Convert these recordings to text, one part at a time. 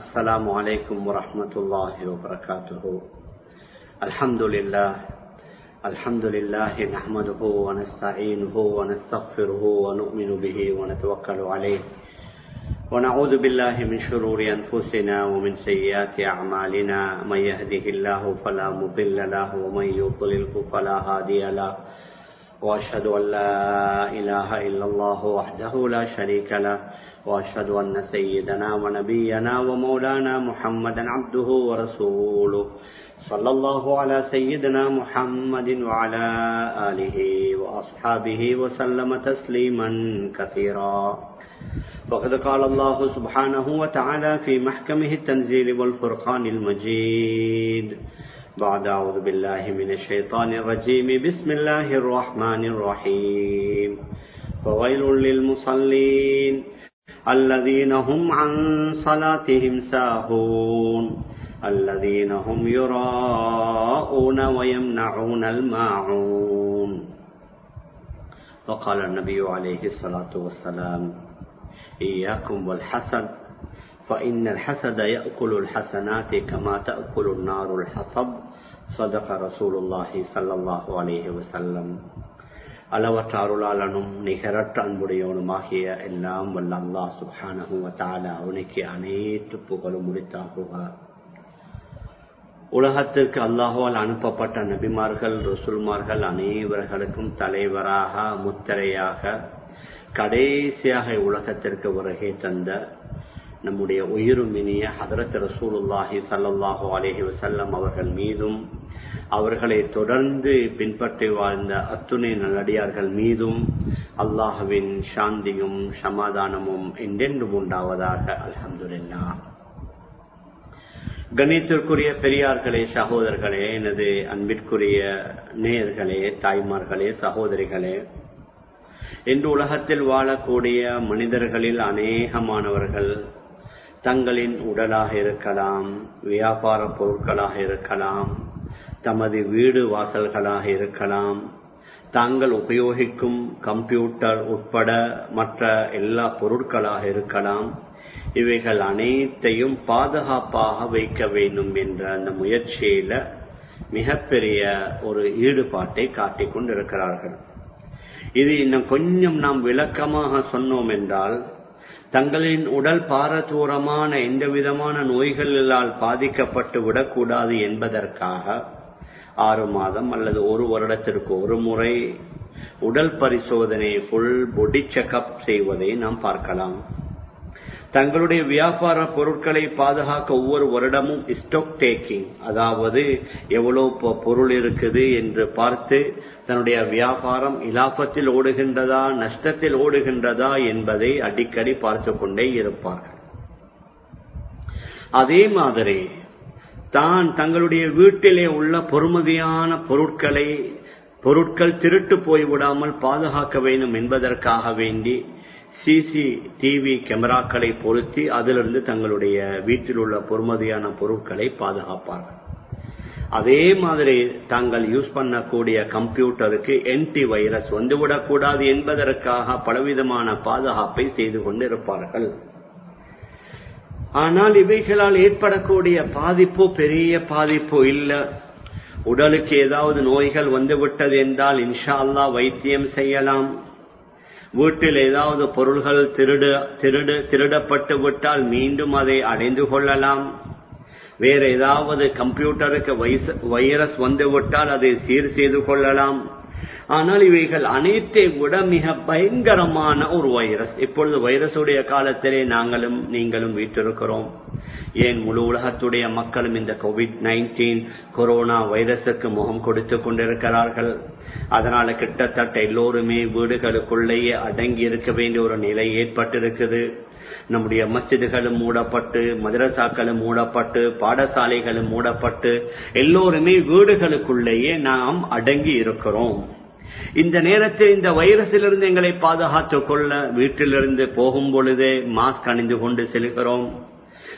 السلام عليكم ورحمة الله وبركاته الحمد لله الحمد لله نحمده ونستعينه ونستغفره ونؤمن به ونتوكل عليه ونعوذ بالله من شرور أنفسنا ومن سيئات أعمالنا من يهده الله فلا مضل له ومن يضلله فلا هادي له وأشهد أن لا إله إلا الله وحده لا شريك له وأشهد أن سيدنا ونبينا ومولانا محمدا عبده ورسوله صلى الله على سيدنا محمد وعلى آله وأصحابه وسلم تسليما كثيرا وقد قال الله سبحانه وتعالى في محكمه التنزيل والفرقان المجيد بعد أعوذ بالله من الشيطان الرجيم بسم الله الرحمن الرحيم فويل للمصلين الذين هم عن صلاتهم ساهون الذين هم يراءون ويمنعون الماعون وقال النبي عليه الصلاة والسلام إياكم والحسد فإن الحسد يأكل الحسنات كما تأكل النار الحطب صدق رسول الله صلى الله عليه وسلم அளவற்ற அருளாளனும் நிகரற்ற அன்புடையவனுமாகிய எல்லாம் வல்ல அல்லா சுபானகுவத்தால அவனுக்கு அனைத்து புகழும் முடித்தாகுக உலகத்திற்கு அல்லாஹுவால் அனுப்பப்பட்ட நபிமார்கள் ரசூல்மார்கள் அனைவர்களுக்கும் தலைவராக முத்திரையாக கடைசியாக உலகத்திற்கு வருகை தந்த நம்முடைய உயிரும் இனிய ஹதரத் ரசூலுல்லாஹி சல்லாஹூ அலஹி வசல்லம் அவர்கள் மீதும் அவர்களை தொடர்ந்து பின்பற்றி வாழ்ந்த அத்துணை நல்லடியார்கள் மீதும் அல்லாஹுவின் சாந்தியும் சமாதானமும் என்றென்றும் உண்டாவதாக அலமதுல்லா கணித்திற்குரிய பெரியார்களே சகோதரர்களே எனது அன்பிற்குரிய நேயர்களே தாய்மார்களே சகோதரிகளே இன்று உலகத்தில் வாழக்கூடிய மனிதர்களில் அநேகமானவர்கள் தங்களின் உடலாக இருக்கலாம் வியாபார பொருட்களாக இருக்கலாம் தமது வீடு வாசல்களாக இருக்கலாம் தாங்கள் உபயோகிக்கும் கம்ப்யூட்டர் உட்பட மற்ற எல்லா பொருட்களாக இருக்கலாம் இவைகள் அனைத்தையும் பாதுகாப்பாக வைக்க வேண்டும் என்ற அந்த முயற்சியில மிகப்பெரிய ஒரு ஈடுபாட்டை காட்டிக் கொண்டிருக்கிறார்கள் இது இன்னும் கொஞ்சம் நாம் விளக்கமாக சொன்னோம் என்றால் தங்களின் உடல் பாரதூரமான எந்த விதமான நோய்களால் பாதிக்கப்பட்டு விடக்கூடாது என்பதற்காக ஆறு மாதம் அல்லது ஒரு வருடத்திற்கு ஒரு முறை உடல் பரிசோதனை ஃபுல் பொடி செக்அப் செய்வதை நாம் பார்க்கலாம் தங்களுடைய வியாபார பொருட்களை பாதுகாக்க ஒவ்வொரு வருடமும் ஸ்டாக் டேக்கிங் அதாவது எவ்வளவு பொருள் இருக்குது என்று பார்த்து தன்னுடைய வியாபாரம் இலாபத்தில் ஓடுகின்றதா நஷ்டத்தில் ஓடுகின்றதா என்பதை அடிக்கடி பார்த்து கொண்டே இருப்பார்கள் அதே மாதிரி தான் தங்களுடைய வீட்டிலே உள்ள பொறுமதியான பொருட்களை பொருட்கள் திருட்டு போய்விடாமல் பாதுகாக்க வேண்டும் என்பதற்காக வேண்டி சிசி டிவி கேமராக்களை பொருத்தி அதிலிருந்து தங்களுடைய வீட்டில் உள்ள பொறுமதியான பொருட்களை பாதுகாப்பார்கள் அதே மாதிரி தாங்கள் யூஸ் பண்ணக்கூடிய கம்ப்யூட்டருக்கு என்டி வைரஸ் வந்துவிடக்கூடாது என்பதற்காக பலவிதமான பாதுகாப்பை செய்து கொண்டிருப்பார்கள் ஆனால் இவைகளால் ஏற்படக்கூடிய பாதிப்பு பெரிய பாதிப்பு இல்லை உடலுக்கு ஏதாவது நோய்கள் வந்துவிட்டது என்றால் இன்ஷா அல்லா வைத்தியம் செய்யலாம் வீட்டில் ஏதாவது பொருள்கள் திருடு திருடு திருடப்பட்டு விட்டால் மீண்டும் அதை அடைந்து கொள்ளலாம் வேற ஏதாவது கம்ப்யூட்டருக்கு வைரஸ் வந்துவிட்டால் அதை சீர் செய்து கொள்ளலாம் ஆனால் இவைகள் அனைத்தை விட மிக பயங்கரமான ஒரு வைரஸ் இப்பொழுது வைரஸுடைய காலத்திலே நாங்களும் நீங்களும் வீட்டிருக்கிறோம் ஏன் முழு உலகத்துடைய மக்களும் இந்த கோவிட் நைன்டீன் கொரோனா வைரஸுக்கு முகம் கொடுத்து கொண்டிருக்கிறார்கள் அதனால கிட்டத்தட்ட எல்லோருமே வீடுகளுக்குள்ளேயே அடங்கி இருக்க வேண்டிய ஒரு நிலை ஏற்பட்டிருக்குது நம்முடைய மஸ்ஜிதுகளும் மூடப்பட்டு மதரசாக்களும் மூடப்பட்டு பாடசாலைகளும் மூடப்பட்டு எல்லோருமே வீடுகளுக்குள்ளேயே நாம் அடங்கி இருக்கிறோம் இந்த நேரத்தில் இந்த வைரஸிலிருந்து எங்களை பாதுகாத்துக் கொள்ள வீட்டிலிருந்து போகும் பொழுதே மாஸ்க் அணிந்து கொண்டு செல்கிறோம்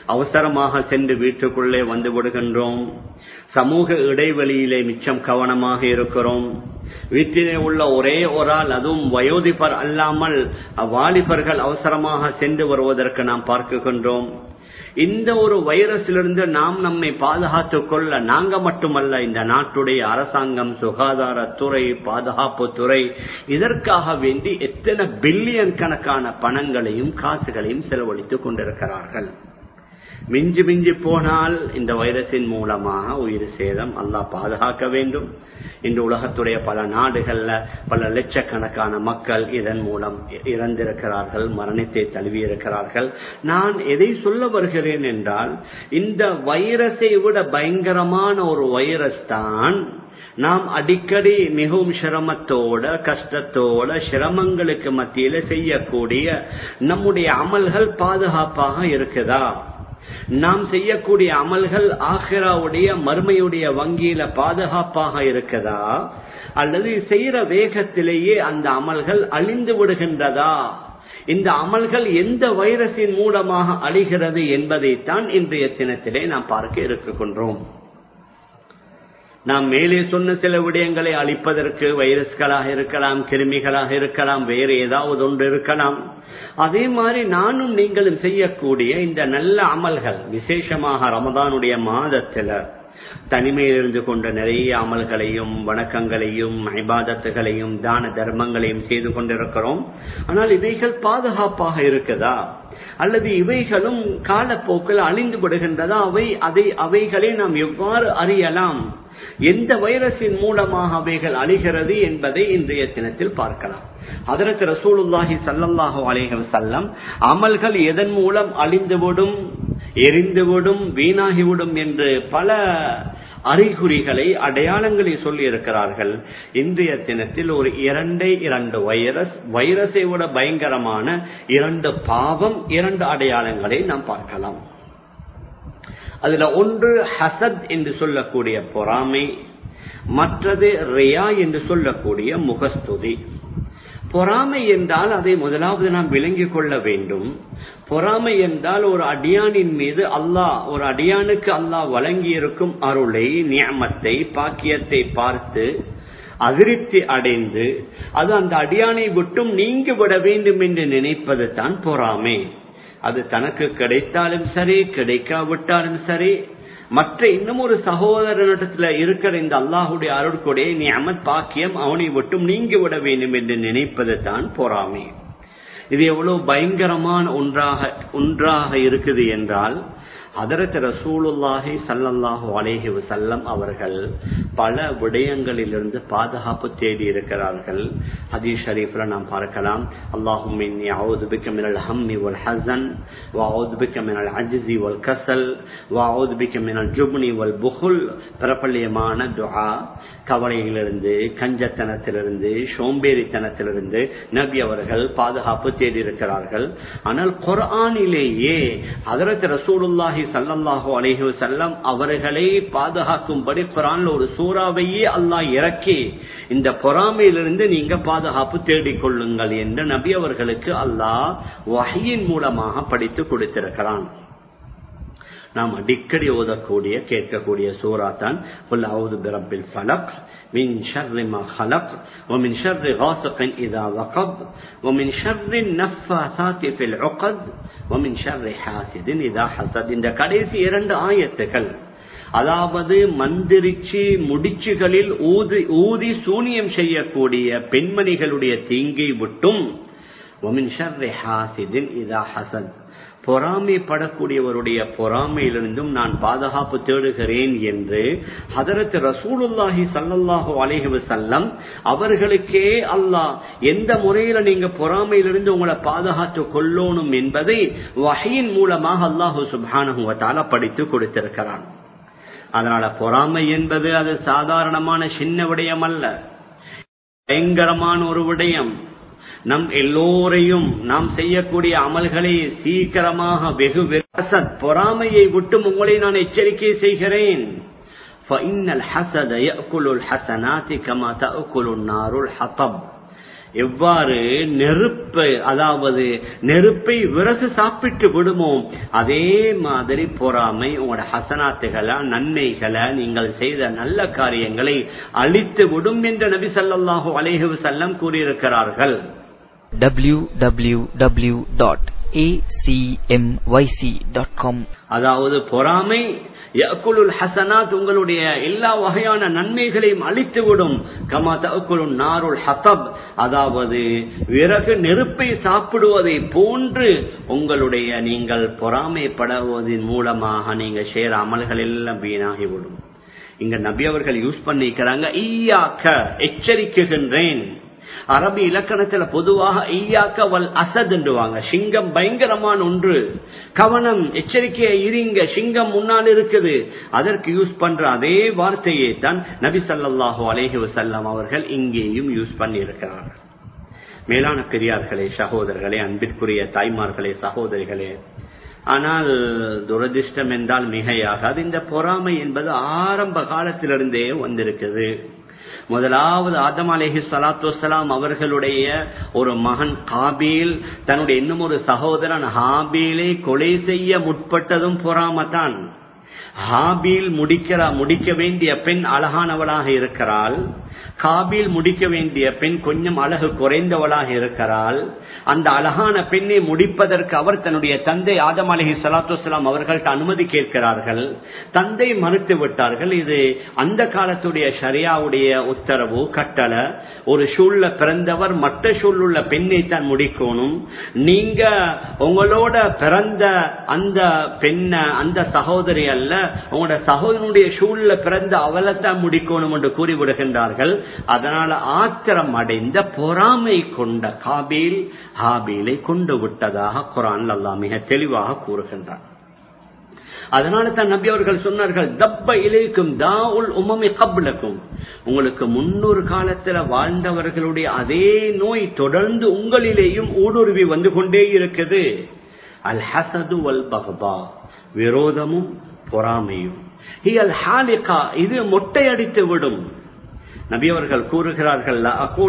அவசரமாக சென்று வீட்டுக்குள்ளே வந்து விடுகின்றோம் சமூக இடைவெளியிலே மிச்சம் கவனமாக இருக்கிறோம் வீட்டிலே உள்ள ஒரே ஒரு ஆள் அதுவும் வயோதிபர் அல்லாமல் வாலிபர்கள் அவசரமாக சென்று வருவதற்கு நாம் பார்க்குகின்றோம் இந்த ஒரு வைரஸிலிருந்து நாம் நம்மை பாதுகாத்துக் கொள்ள நாங்க மட்டுமல்ல இந்த நாட்டுடைய அரசாங்கம் சுகாதாரத்துறை பாதுகாப்பு துறை இதற்காக வேண்டி எத்தனை பில்லியன் கணக்கான பணங்களையும் காசுகளையும் செலவழித்துக் கொண்டிருக்கிறார்கள் மிஞ்சி மிஞ்சி போனால் இந்த வைரஸின் மூலமாக உயிர் சேதம் அல்லா பாதுகாக்க வேண்டும் இந்த உலகத்துடைய பல நாடுகள்ல பல லட்சக்கணக்கான மக்கள் இதன் மூலம் இறந்திருக்கிறார்கள் மரணத்தை தழுவி இருக்கிறார்கள் நான் எதை சொல்ல வருகிறேன் என்றால் இந்த வைரஸை விட பயங்கரமான ஒரு வைரஸ் தான் நாம் அடிக்கடி மிகவும் சிரமத்தோட கஷ்டத்தோட சிரமங்களுக்கு மத்தியில செய்யக்கூடிய நம்முடைய அமல்கள் பாதுகாப்பாக இருக்குதா நாம் செய்யக்கூடிய அமல்கள் ஆஹிராவுடைய மறுமையுடைய வங்கியில பாதுகாப்பாக இருக்கதா அல்லது செய்யற வேகத்திலேயே அந்த அமல்கள் அழிந்து விடுகின்றதா இந்த அமல்கள் எந்த வைரஸின் மூலமாக அழிகிறது என்பதைத்தான் இன்றைய தினத்திலே நாம் பார்க்க இருக்கின்றோம் நாம் மேலே சொன்ன சில விடயங்களை அழிப்பதற்கு வைரஸ்களாக இருக்கலாம் கிருமிகளாக இருக்கலாம் வேறு ஏதாவது ஒன்று இருக்கலாம் அதே மாதிரி நானும் நீங்களும் செய்யக்கூடிய இந்த நல்ல அமல்கள் விசேஷமாக ரமதானுடைய மாதத்துல தனிமையில் இருந்து கொண்ட நிறைய அமல்களையும் வணக்கங்களையும் ஐபாதத்துகளையும் தான தர்மங்களையும் செய்து கொண்டிருக்கிறோம் ஆனால் இவைகள் பாதுகாப்பாக இருக்குதா அல்லது இவைகளும் காலப்போக்கில் அழிந்து விடுகின்றதா அவை அதை அவைகளை நாம் எவ்வாறு அறியலாம் எந்த வைரஸின் மூலமாக அவைகள் அழிகிறது என்பதை இன்றைய தினத்தில் பார்க்கலாம் அதற்கு ரசூலுல்லாஹி சல்லல்லாஹு அலேஹம் செல்லம் அமல்கள் எதன் மூலம் அழிந்துவிடும் எரிந்துவிடும் வீணாகிவிடும் என்று பல அறிகுறிகளை அடையாளங்களை சொல்லி இருக்கிறார்கள் இன்றைய தினத்தில் ஒரு இரண்டே இரண்டு வைரஸ் வைரஸை விட பயங்கரமான இரண்டு பாவம் இரண்டு அடையாளங்களை நாம் பார்க்கலாம் அதுல ஒன்று ஹசத் என்று சொல்லக்கூடிய பொறாமை மற்றது ரியா என்று சொல்லக்கூடிய முகஸ்துதி பொறாமை என்றால் அதை முதலாவது நாம் விளங்கிக் கொள்ள வேண்டும் பொறாமை என்றால் ஒரு அடியானின் மீது அல்லாஹ் ஒரு அடியானுக்கு அல்லாஹ் வழங்கியிருக்கும் அருளை நியமத்தை பாக்கியத்தை பார்த்து அதிருப்தி அடைந்து அது அந்த அடியானை விட்டும் நீங்கி விட வேண்டும் என்று நினைப்பது தான் பொறாமை அது தனக்கு கிடைத்தாலும் சரி கிடைக்காவிட்டாலும் சரி மற்ற இன்னும் ஒரு சகோதரனிடத்துல இருக்கிற இந்த அல்லாஹுடைய அருட்கொடைய நீ அமத் பாக்கியம் அவனை விட்டும் நீங்கி விட வேண்டும் என்று நினைப்பது தான் பொறாமை இது எவ்வளவு பயங்கரமான ஒன்றாக ஒன்றாக இருக்குது என்றால் அதற்கு ரசூலுல்லாஹி சல்லல்லாஹு அலேஹி வசல்லம் அவர்கள் பல விடயங்களிலிருந்து பாதுகாப்பு தேடி இருக்கிறார்கள் ஹதீஸ் ஷரீஃப்ல நாம் பார்க்கலாம் அல்லாஹும் இன்னி அவுது பிக்க மினல் ஹம்மி வல் ஹசன் வஅவுது பிக்க மினல் அஜ்ஸி வல் கஸல் வஅவுது பிக்க மினல் ஜுப்னி வல் புகுல் பிரபல்யமான துஆ கவலையிலிருந்து கஞ்சத்தனத்திலிருந்து சோம்பேறித்தனத்திலிருந்து நபி அவர்கள் பாதுகாப்பு தேடி இருக்கிறார்கள் ஆனால் குர்ஆனிலேயே அதற்கு ரசூலுல்லாஹி சல்லல்லாஹு அலைஹி செல்லம் அவர்களை பாதுகாக்கும்படி குரான்ல ஒரு சூறாவையே அல்லாஹ் இறக்கி இந்த பொறாமையிலிருந்து நீங்க பாதுகாப்பு தேடிக்கொள்ளுங்கள் என்று நபி அவர்களுக்கு அல்லாஹ் வகையின் மூலமாக படித்து கொடுத்திருக்கிறான் நாம் அடிக்கடி ஓதக்கூடிய கேட்கக்கூடிய சூறா தான் பிரபில் ஃபலக் من شر ما خلق ومن شر غاسق إذا وقب ومن شر النفاثات في العقد ومن شر حاسد إذا حسد இந்த கடைசி இரண்டு ஆயத்துகள் அதாவது மந்திரிச்சு முடிச்சுகளில் ஊதி ஊதி சூனியம் செய்யக்கூடிய பெண்மணிகளுடைய தீங்கை விட்டும் ومن شر حاسد إذا حسد பொறாமைப்படக்கூடியவருடைய பொறாமையிலிருந்தும் நான் பாதுகாப்பு தேடுகிறேன் என்று ஹதரத் ரசூலுல்லாஹி சல்லல்லாஹு அலைஹி வஸல்லம் அவர்களுக்கே அல்லாஹ் எந்த முறையில நீங்க பொறாமையிலிருந்து உங்களை பாதுகாத்து கொள்ளணும் என்பதை வகையின் மூலமாக அல்லாஹு சுப்ஹானஹு வ தஆலா படித்து கொடுத்திருக்கிறான் அதனால பொறாமை என்பது அது சாதாரணமான சின்ன விடயம் அல்ல பயங்கரமான ஒரு விடயம் நம் எல்லோரையும் நாம் செய்யக்கூடிய அமல்களை சீக்கிரமாக வெகு விரசத் பொறாமையை விட்டும் உங்களை நான் எச்சரிக்கை செய்கிறேன் فإن الحسد يأكل الحسنات كما تأكل النار الحطب எவ்வாறு நெருப்பை அதாவது நெருப்பை விறகு சாப்பிட்டு விடுமோ அதே மாதிரி பொறாமை உங்களோட ஹசனாத்துகளை நன்மைகளை நீங்கள் செய்த நல்ல காரியங்களை அழித்து விடும் என்று நபி ஸல்லல்லாஹு அலைஹி வஸல்லம் கூறியிருக்கிறார்கள் www.acmyc.com அதாவது பொறாமை யக்குலுல் ஹசனாத் உங்களுடைய எல்லா வகையான நன்மைகளையும் அழித்துவிடும் கமா தக்குலுன் நாருல் ஹதப் அதாவது விறகு நெருப்பை சாப்பிடுவதை போன்று உங்களுடைய நீங்கள் பொறாமைப்படுவதன் மூலமாக நீங்க செய்யற அமல்கள் எல்லாம் வீணாகிவிடும் இங்க நபி அவர்கள் யூஸ் பண்ணிக்கிறாங்க ஈயாக்க எச்சரிக்குகின்றேன் அரபி இலக்கணத்துல பொதுவாக ஈயாக்க வல் அசத் என்றுவாங்க சிங்கம் பயங்கரமான ஒன்று கவனம் எச்சரிக்கையை இருங்க சிங்கம் முன்னால் இருக்குது அதற்கு யூஸ் பண்ற அதே வார்த்தையை தான் நபி ஸல்லல்லாஹு அலைஹி வஸல்லம் அவர்கள் இங்கேயும் யூஸ் பண்ணி இருக்கிறார்கள் மேலான பெரியார்களே சகோதரர்களே அன்பிற்குரிய தாய்மார்களே சகோதரிகளே ஆனால் துரதிர்ஷ்டம் என்றால் மிகையாகாது இந்த பொறாமை என்பது ஆரம்ப காலத்திலிருந்தே வந்திருக்குது முதலாவது ஆதம் அலேஹி சலாத்து வலாம் அவர்களுடைய ஒரு மகன் காபீல் தன்னுடைய இன்னும் ஒரு சகோதரன் ஹாபீலை கொலை செய்ய முற்பட்டதும் பொறாமத்தான் ஹாபீல் முடிக்கிற முடிக்க வேண்டிய பெண் அழகானவளாக இருக்கிறாள் காபீல் முடிக்க வேண்டிய பெண் கொஞ்சம் அழகு குறைந்தவளாக இருக்கிறாள் அந்த அழகான பெண்ணை முடிப்பதற்கு அவர் தன்னுடைய தந்தை ஆதம் அலஹி சலாத்துலாம் அவர்கள்ட்ட அனுமதி கேட்கிறார்கள் தந்தை மறுத்து விட்டார்கள் இது அந்த காலத்துடைய ஷரியாவுடைய உத்தரவு கட்டளை ஒரு சூழ்ல பிறந்தவர் மற்ற சூழ்லுள்ள பெண்ணை தான் முடிக்கணும் நீங்க உங்களோட பிறந்த அந்த பெண்ண அந்த சகோதரி அல்ல உங்களோட சகோதரனுடைய சூழ்ல பிறந்த அவளைத்தான் முடிக்கணும் என்று கூறிவிடுகின்றார்கள் அதனால ஆத்திரம் அடைந்த பொறாமை கொண்ட காபீல் ஹாபீலை கொண்டு விட்டதாக குரான் அல்லா மிக தெளிவாக கூறுகின்றார் அதனால தான் நபி அவர்கள் சொன்னார்கள் தப்ப இலைக்கும் தாவுல் உமமி கப்லக்கும் உங்களுக்கு முன்னொரு காலத்துல வாழ்ந்தவர்களுடைய அதே நோய் தொடர்ந்து உங்களிலேயும் ஊடுருவி வந்து கொண்டே இருக்குது அல் ஹசது வல் பகபா விரோதமும் பொறாமையும் இது மொட்டையடித்து விடும் நபி அவர்கள் கூறுகிறார்கள்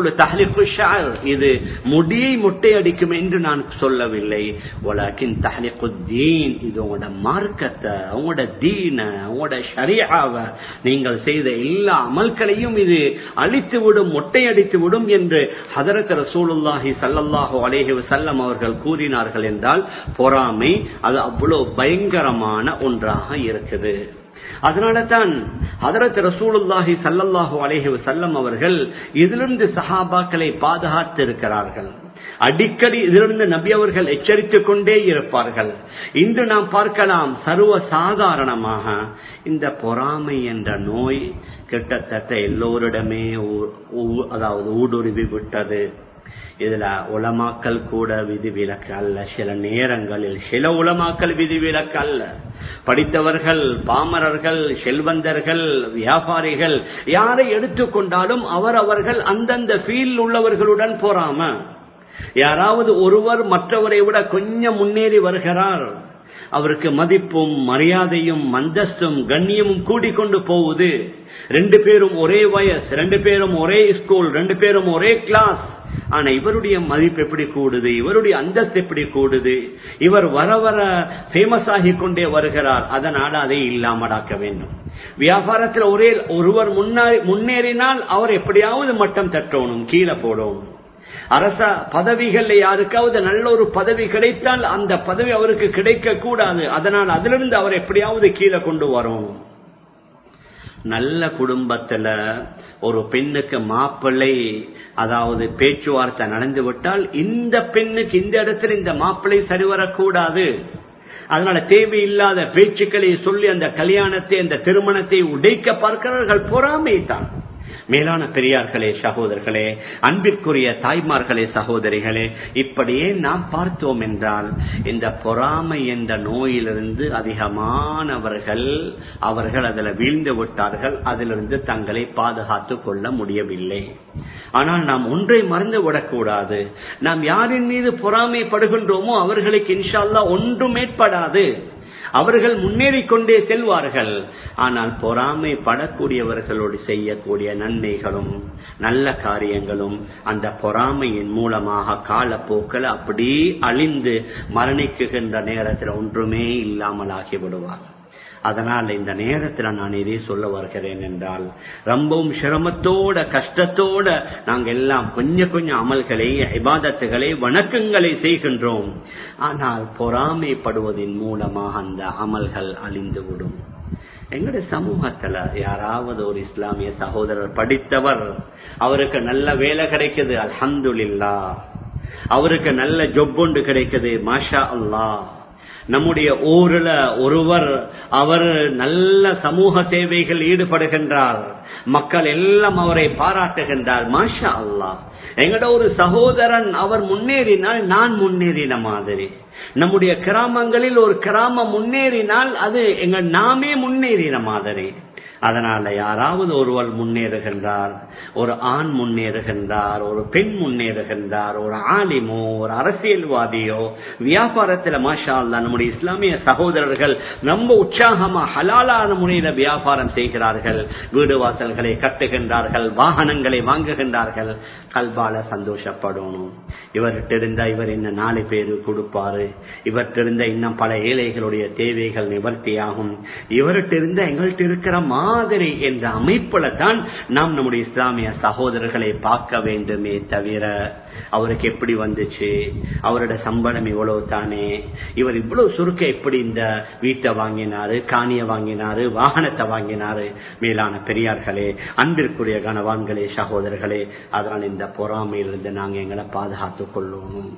இது முடியை மொட்டையடிக்கும் என்று நான் சொல்லவில்லை உலகின் தஹலிகுத்தீன் இது உங்களோட மார்க்கத்தை உங்களோட தீன உங்களோட ஷரியாவை நீங்கள் செய்த எல்லா அமல்களையும் இது அழித்து விடும் மொட்டையடித்து விடும் என்று ஹதரத் ரசூலுல்லாஹி சல்லல்லாஹு அலேஹி வசல்லம் அவர்கள் கூறினார்கள் என்றால் பொறாமை அது அவ்வளவு பயங்கரமான ஒன்றாக இருக்குது அதனால தான் ஹதரத் ரசூலுல்லாஹி சல்லல்லாஹு அலேஹி வசல்லம் அவர்கள் இதிலிருந்து சஹாபாக்களை பாதுகாத்து இருக்கிறார்கள் அடிக்கடி இதிலிருந்து நபி அவர்கள் எச்சரித்துக் கொண்டே இருப்பார்கள் இன்று நாம் பார்க்கலாம் சர்வ சாதாரணமாக இந்த பொறாமை என்ற நோய் கிட்டத்தட்ட எல்லோரிடமே அதாவது ஊடுருவி விட்டது இதுல உலமாக்கல் கூட விதிவிலக்கு அல்ல சில நேரங்களில் சில உலமாக்கல் விதிவிலக்கு அல்ல படித்தவர்கள் பாமரர்கள் செல்வந்தர்கள் வியாபாரிகள் யாரை எடுத்துக்கொண்டாலும் அவர் அவர்கள் அந்தந்த ஃபீல்ட் உள்ளவர்களுடன் போறாம யாராவது ஒருவர் மற்றவரை விட கொஞ்சம் முன்னேறி வருகிறார் அவருக்கு மதிப்பும் மரியாதையும் மந்தஸ்தும் கண்ணியமும் கூடிக்கொண்டு போகுது ரெண்டு பேரும் ஒரே வயசு ரெண்டு பேரும் ஒரே ஸ்கூல் ரெண்டு பேரும் ஒரே கிளாஸ் ஆனா இவருடைய மதிப்பு எப்படி கூடுது இவருடைய அந்தஸ்து எப்படி கூடுது இவர் வர வர ஃபேமஸ் ஆகி கொண்டே வருகிறார் அதனால அதை இல்லாமடாக்க வேண்டும் வியாபாரத்தில் ஒரே ஒருவர் முன்னேறினால் அவர் எப்படியாவது மட்டம் தட்டணும் கீழே போடணும் அரச பதவிகள்ல யாருக்காவது நல்ல ஒரு பதவி கிடைத்தால் அந்த பதவி அவருக்கு கிடைக்க கூடாது அதனால் அதிலிருந்து அவர் எப்படியாவது கீழே கொண்டு வரணும் நல்ல குடும்பத்துல ஒரு பெண்ணுக்கு மாப்பிள்ளை அதாவது பேச்சுவார்த்தை நடந்து விட்டால் இந்த பெண்ணுக்கு இந்த இடத்துல இந்த மாப்பிள்ளை சரிவரக்கூடாது அதனால தேவையில்லாத பேச்சுக்களை சொல்லி அந்த கல்யாணத்தை அந்த திருமணத்தை உடைக்க பார்க்கிறார்கள் பொறாமை தான் மேலான பெரியார்களே சகோதரர்களே அன்பிற்குரிய தாய்மார்களே சகோதரிகளே இப்படியே நாம் பார்த்தோம் என்றால் இந்த பொறாமை என்ற நோயிலிருந்து அதிகமானவர்கள் அவர்கள் அதில் வீழ்ந்து விட்டார்கள் அதிலிருந்து தங்களை பாதுகாத்து கொள்ள முடியவில்லை ஆனால் நாம் ஒன்றை மறந்து விடக்கூடாது நாம் யாரின் மீது பொறாமைப்படுகின்றோமோ அவர்களுக்கு இன்ஷால்லா ஒன்றும் ஏற்படாது அவர்கள் முன்னேறி கொண்டே செல்வார்கள் ஆனால் பொறாமை படக்கூடியவர்களோடு செய்யக்கூடிய நன்மைகளும் நல்ல காரியங்களும் அந்த பொறாமையின் மூலமாக காலப்போக்கில் அப்படி அழிந்து மரணிக்குகின்ற நேரத்தில் ஒன்றுமே இல்லாமல் ஆகிவிடுவார் அதனால் இந்த நேரத்தில் நான் இதை சொல்ல வருகிறேன் என்றால் ரொம்பவும் சிரமத்தோட கஷ்டத்தோட நாங்கள் எல்லாம் கொஞ்சம் கொஞ்சம் அமல்களை இபாதத்துகளை வணக்கங்களை செய்கின்றோம் ஆனால் பொறாமைப்படுவதன் மூலமாக அந்த அமல்கள் அழிந்துவிடும் எங்களுடைய சமூகத்துல யாராவது ஒரு இஸ்லாமிய சகோதரர் படித்தவர் அவருக்கு நல்ல வேலை கிடைக்குது அல்ஹம்துலில்லா அவருக்கு நல்ல ஜொப் ஒன்று கிடைக்குது மாஷா அல்லாஹ் நம்முடைய ஊரில் ஒருவர் அவர் நல்ல சமூக சேவைகள் ஈடுபடுகின்றார் மக்கள் எல்லாம் அவரை பாராட்டுகின்றார் மாஷா அல்லாஹ் எங்கட ஒரு சகோதரன் அவர் முன்னேறினால் நான் முன்னேறின மாதிரி நம்முடைய கிராமங்களில் ஒரு கிராமம் முன்னேறினால் அது எங்க நாமே முன்னேறின மாதிரி அதனால யாராவது ஒருவர் முன்னேறுகின்றார் ஒரு ஆண் முன்னேறுகின்றார் ஒரு பெண் முன்னேறுகின்றார் ஒரு ஆலிமோ ஒரு அரசியல்வாதியோ வியாபாரத்தில் மாஷா அல்லா நம்முடைய இஸ்லாமிய சகோதரர்கள் ரொம்ப உற்சாகமா ஹலாலான முறையில வியாபாரம் செய்கிறார்கள் வீடு வாசல்களை கட்டுகின்றார்கள் வாகனங்களை வாங்குகின்றார்கள் கல்பால சந்தோஷப்படணும் இவர்கிட்ட இருந்தா இவர் இன்னும் நாலு பேரு கொடுப்பாரு இவர்கிட்ட இருந்த இன்னும் பல ஏழைகளுடைய தேவைகள் நிவர்த்தியாகும் இவர்கிட்ட இருந்த எங்கள்கிட்ட இருக்கிற மாதிரி என்ற அமைப்புல தான் நாம் நம்முடைய இஸ்லாமிய சகோதரர்களை பார்க்க வேண்டுமே தவிர அவருக்கு எப்படி வந்துச்சு அவரோட சம்பளம் இவ்வளவு தானே இவர் இவ்வளவு சுருக்க எப்படி இந்த வீட்டை வாங்கினாரு காணிய வாங்கினாரு வாகனத்தை வாங்கினாரு மேலான பெரியார்களே அன்பிற்குரிய கனவான்களே சகோதரர்களே அதனால் இந்த பொறாமையிலிருந்து நாங்க எங்களை பாதுகாத்துக் கொள்ளணும்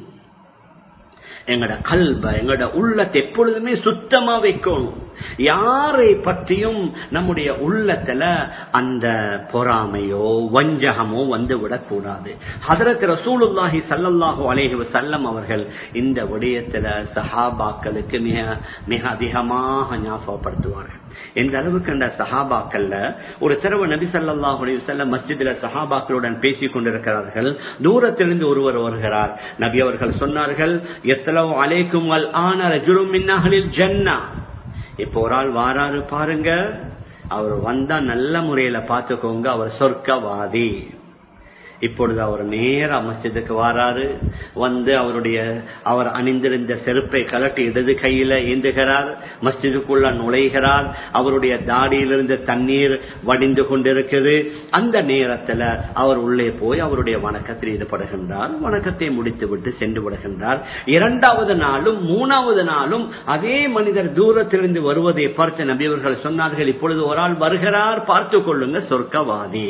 எங்கட கல்வ எங்கட உள்ளத்தை எப்பொழுதுமே சுத்தமா வைக்கணும் யாரை பற்றியும் நம்முடைய உள்ளத்துல அந்த பொறாமையோ வஞ்சகமோ வந்து விடக்கூடாது ஹதரத் ரசூலுல்லாஹி சல்லல்லாஹு அலைஹி வஸல்லம் அவர்கள் இந்த விடயத்துல சஹாபாக்களுக்கு மிக மிக அதிகமாக ஞாபகப்படுத்துவார்கள் எந்த அளவுக்கு அந்த சஹாபாக்கள்ல ஒரு தடவை நபி சல்லாஹ் அலைவசல்லம் மஸ்ஜித்ல சஹாபாக்களுடன் பேசிக் கொண்டிருக்கிறார்கள் தூரத்திலிருந்து ஒருவர் வருகிறார் நபி அவர்கள் சொன்னார்கள் எத்தளவு அலைக்கும் அல் ஆன ரஜுரும் மின்னகலில் ஜன்னா இப்போ ஒரு ஆள் வாராரு பாருங்க அவர் வந்தா நல்ல முறையில பாத்துக்கோங்க அவர் சொர்க்கவாதி இப்பொழுது அவர் நேர மஸ்ஜிதுக்கு வாராரு வந்து அவருடைய அவர் அணிந்திருந்த செருப்பை கலட்டி இடது கையில ஏந்துகிறார் மஸ்ஜிதுக்குள்ள நுழைகிறார் அவருடைய தாடியிலிருந்து தண்ணீர் வடிந்து கொண்டிருக்குது அந்த நேரத்துல அவர் உள்ளே போய் அவருடைய வணக்கத்தில் ஈடுபடுகின்றார் வணக்கத்தை முடித்து விட்டு சென்று விடுகின்றார் இரண்டாவது நாளும் மூணாவது நாளும் அதே மனிதர் தூரத்திலிருந்து வருவதை பார்த்து நபியவர்கள் சொன்னார்கள் இப்பொழுது ஒரு ஆள் வருகிறார் பார்த்து கொள்ளுங்க சொர்க்கவாதி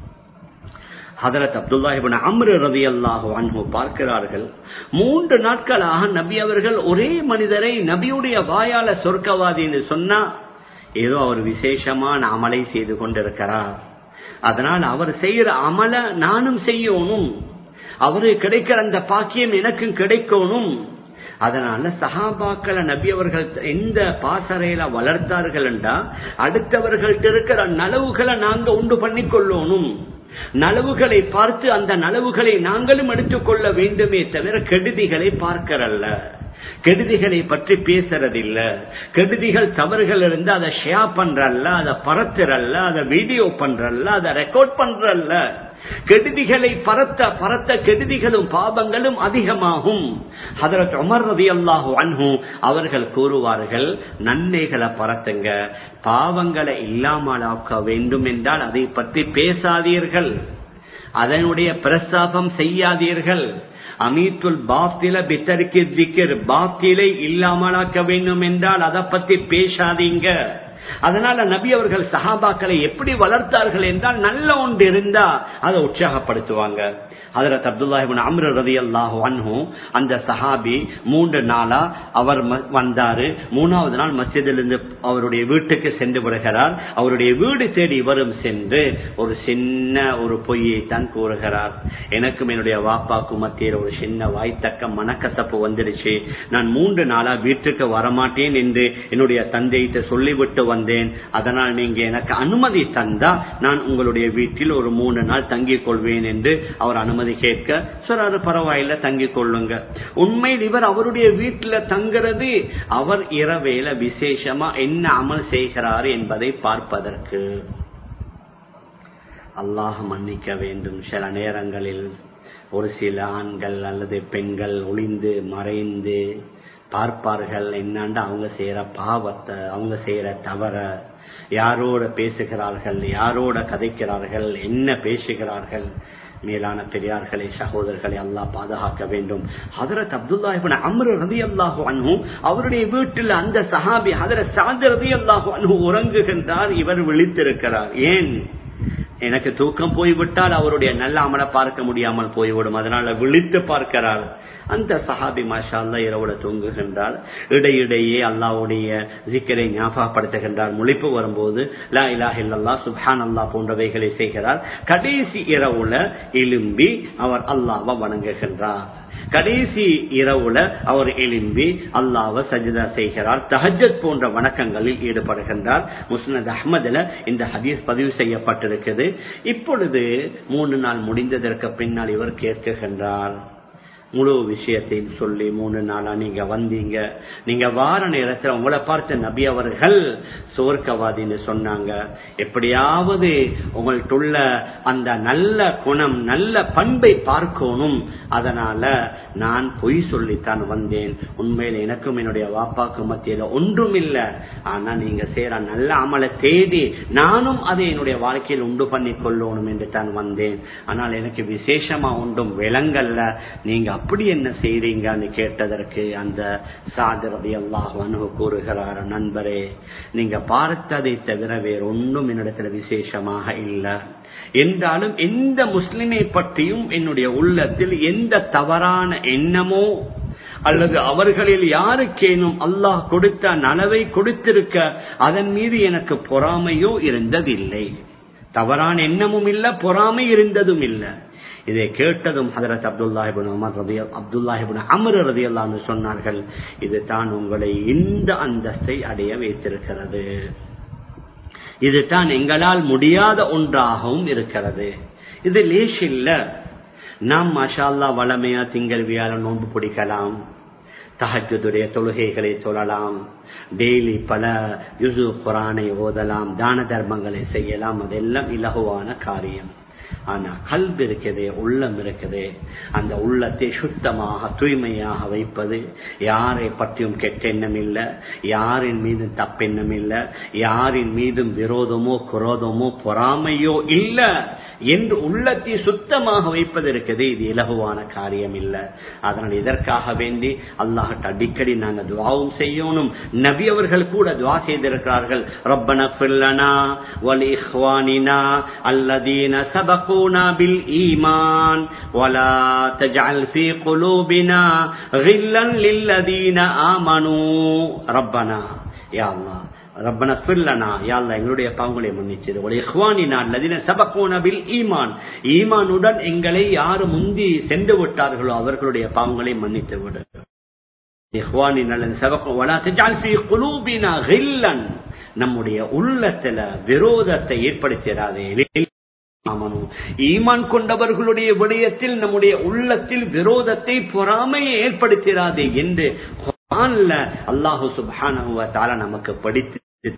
ஹதரத் அப்துல்லாஹிபின் அம்ரு ரவி அல்லாஹு அன்பு பார்க்கிறார்கள் மூன்று நாட்களாக நபி அவர்கள் ஒரே மனிதரை நபியுடைய வாயால சொர்க்கவாதி என்று சொன்னா ஏதோ அவர் விசேஷமான அமலை செய்து கொண்டிருக்கிறார் அதனால் அவர் செய்யற அமல நானும் செய்யணும் அவரு கிடைக்கிற அந்த பாக்கியம் எனக்கும் கிடைக்கணும் அதனால சஹாபாக்களை நபி அவர்கள் எந்த பாசறையில வளர்த்தார்கள் என்றா அடுத்தவர்கள்ட்ட இருக்கிற நலவுகளை நாங்க உண்டு பண்ணி கொள்ளணும் நலவுகளை பார்த்து அந்த நலவுகளை நாங்களும் எடுத்துக்கொள்ள வேண்டுமே தவிர கெடுதிகளை பார்க்கிறல்ல கெடுதிகளை பற்றி பேசுறதில்ல கெடுதிகள் தவறுகள் இருந்து அதை ஷேர் பண்றல்ல அதை பரத்துறல்ல அதை வீடியோ பண்றல்ல அதை ரெக்கார்ட் பண்றல்ல கெடுதிகளை பரத்த பரத்த கெடுதிகளும் பாபங்களும் அதிகமாகும் அதற்கு உமர் ரதி அல்லாஹு அன்ஹு அவர்கள் கூறுவார்கள் நன்மைகளை பரத்துங்க பாவங்களை இல்லாமலாக்க வேண்டும் என்றால் அதை பற்றி பேசாதீர்கள் அதனுடைய பிரஸ்தாபம் செய்யாதீர்கள் அமீத்துல் பாத்தில பித்தருக்கு திக்கர் பாத்திலை இல்லாமலாக்க வேண்டும் என்றால் அதை பத்தி பேசாதீங்க அதனால நபி அவர்கள் சஹாபாக்களை எப்படி வளர்த்தார்கள் என்றால் நல்ல ஒன்று இருந்தா அதை உற்சாகப்படுத்துவாங்க ஹதரத் அப்துல்லாஹிபின் அம்ரு ரதி அல்லாஹு அன்ஹு அந்த சஹாபி மூன்று நாளா அவர் வந்தாரு மூணாவது நாள் மஸ்ஜிதிலிருந்து அவருடைய வீட்டுக்கு சென்று விடுகிறார் அவருடைய வீடு தேடி இவரும் சென்று ஒரு சின்ன ஒரு பொய்யை தான் கூறுகிறார் எனக்கும் என்னுடைய வாப்பாக்கும் மத்தியில் ஒரு சின்ன வாய்த்தக்க மனக்கசப்பு வந்துடுச்சு நான் மூன்று நாளா வீட்டுக்கு வரமாட்டேன் என்று என்னுடைய தந்தையிட்ட சொல்லிவிட்டு வந்தேன் அதனால் நீங்க எனக்கு அனுமதி தந்தா நான் உங்களுடைய வீட்டில் ஒரு மூணு நாள் தங்கிக் கொள்வேன் என்று அவர் அனுமதி கேட்க சொல்றாரு பரவாயில்ல தங்கிக் கொள்ளுங்க உண்மையில் இவர் அவருடைய வீட்டில் தங்குறது அவர் இரவேல விசேஷமா என்ன அமல் செய்கிறார் என்பதை பார்ப்பதற்கு அல்லாஹ் மன்னிக்க வேண்டும் சில நேரங்களில் ஒரு சில ஆண்கள் அல்லது பெண்கள் ஒளிந்து மறைந்து பார்ப்பார்கள் என்னாண்டு அவங்க செய்யற பாவத்தை அவங்க செய்யற தவற யாரோட பேசுகிறார்கள் யாரோட கதைக்கிறார்கள் என்ன பேசுகிறார்கள் மேலான பெரியார்களே சகோதரர்களை அல்லாஹ் பாதுகாக்க வேண்டும் ஹதரத் அப்துல்லா இப்னு அம்ரு ரலியல்லாஹு அன்ஹு அவருடைய வீட்டில் அந்த சஹாபி ஹதரத் சாத் ரலியல்லாஹு அன்ஹு உறங்குகின்றார் இவர் விழித்திருக்கிறார் ஏன் எனக்கு தூக்கம் போய்விட்டால் அவருடைய நல்ல அமலை பார்க்க முடியாமல் போய்விடும் அதனால விழித்து பார்க்கிறார் அந்த சஹாபி மாஷா அல்லா இரவுல தூங்குகின்றார் இடையிடையே அல்லாவுடைய ஜிக்கரை ஞாபகப்படுத்துகின்றார் முழிப்பு வரும்போது லா இலாஹ இல்லல்லா சுப்ஹான் அல்லா போன்றவைகளை செய்கிறார் கடைசி இரவுல எழும்பி அவர் அல்லாவை வணங்குகின்றார் கடைசி இரவுல அவர் எழும்பி அல்லாவை சஜிதா செய்கிறார் தஹஜத் போன்ற வணக்கங்களில் ஈடுபடுகின்றார் முஸ்னத் அஹ்மதுல இந்த ஹதீஸ் பதிவு செய்யப்பட்டிருக்குது இப்பொழுது மூணு நாள் முடிந்ததற்கு பின்னால் இவர் கேட்குகின்றார் முழு விஷயத்தையும் சொல்லி மூணு நாளா நீங்க வந்தீங்க நீங்க வார நேரத்தில் உங்களை பார்த்த நபி அவர்கள் சோர்க்கவாதின்னு சொன்னாங்க எப்படியாவது உங்கள்கிட்ட அந்த நல்ல குணம் நல்ல பண்பை பார்க்கணும் அதனால நான் பொய் சொல்லித்தான் வந்தேன் உண்மையில் எனக்கும் என்னுடைய வாப்பாக்கும் மத்தியில ஒன்றும் இல்லை ஆனா நீங்க செய்யற நல்ல அமலை தேடி நானும் அதை என்னுடைய வாழ்க்கையில் உண்டு பண்ணி கொள்ளணும் என்று தான் வந்தேன் ஆனால் எனக்கு விசேஷமா ஒன்றும் விளங்கல்ல நீங்க அப்படி என்ன செய்றீங்கன்னு கேட்டதற்கு அந்த சாதரதி அல்லாஹ் அணுகு கூறுகிறார் நண்பரே நீங்க பார்த்ததை தவிர வேற ஒன்றும் என்னிடத்துல விசேஷமாக இல்லை என்றாலும் எந்த முஸ்லிமை பற்றியும் என்னுடைய உள்ளத்தில் எந்த தவறான எண்ணமோ அல்லது அவர்களில் யாருக்கேனும் அல்லாஹ் கொடுத்த நலவை கொடுத்திருக்க அதன் மீது எனக்கு பொறாமையோ இருந்ததில்லை தவறான எண்ணமும் இல்ல பொறாமை இருந்ததும் இல்லை இதை கேட்டதும் ஹதரத் அப்துல்லாஹிபின் அமர் ரதி அப்துல்லாஹிபின் அமர் ரதி அல்லான்னு சொன்னார்கள் இது தான் உங்களை இந்த அந்தஸ்தை அடைய வைத்திருக்கிறது இது தான் எங்களால் முடியாத ஒன்றாகவும் இருக்கிறது இது லேஷ் இல்ல நாம் மஷால்லா வளமையா திங்கள் வியாழ நோன்பு பிடிக்கலாம் தஹஜுடைய தொழுகைகளை சொல்லலாம் டெய்லி பல யுசு குரானை ஓதலாம் தான தர்மங்களை செய்யலாம் அதெல்லாம் இலகுவான காரியம் ஆனா கல்வி இருக்குது உள்ளம் இருக்குது அந்த உள்ளத்தை சுத்தமாக தூய்மையாக வைப்பது யாரை பற்றியும் கெட்ட எண்ணம் இல்லை யாரின் மீதும் தப்பெண்ணம் இல்லை யாரின் மீதும் விரோதமோ குரோதமோ பொறாமையோ இல்லை என்று உள்ளத்தை சுத்தமாக வைப்பது இருக்குது இது இலகுவான காரியம் இல்லை அதனால் இதற்காக வேண்டி அல்லாஹட் அடிக்கடி நாங்கள் துவாவும் செய்யணும் நபி அவர்கள் கூட துவா செய்திருக்கிறார்கள் ரப்பன பில்லனா வலி அல்லதீன சபகு سبقونا بالإيمان ولا تجعل في قلوبنا غلا للذين آمنوا ربنا يا الله ரப்பன ஃபில்லனா யாழ்லா எங்களுடைய பாவங்களை மன்னிச்சது ஒரு இஹ்வானினா அல்லதின சபக்கோன பில் ஈமான் ஈமானுடன் எங்களை யாரு முந்தி சென்று விட்டார்களோ அவர்களுடைய பாவங்களை மன்னித்து விடு நம்முடைய உள்ளத்துல விரோதத்தை ஏற்படுத்திடாதே ஈமான் கொண்டவர்களுடைய விடயத்தில் நம்முடைய உள்ளத்தில் விரோதத்தை பொறாமையை ஏற்படுத்திடாதே என்று அல்லாஹு சுபான நமக்கு படித்து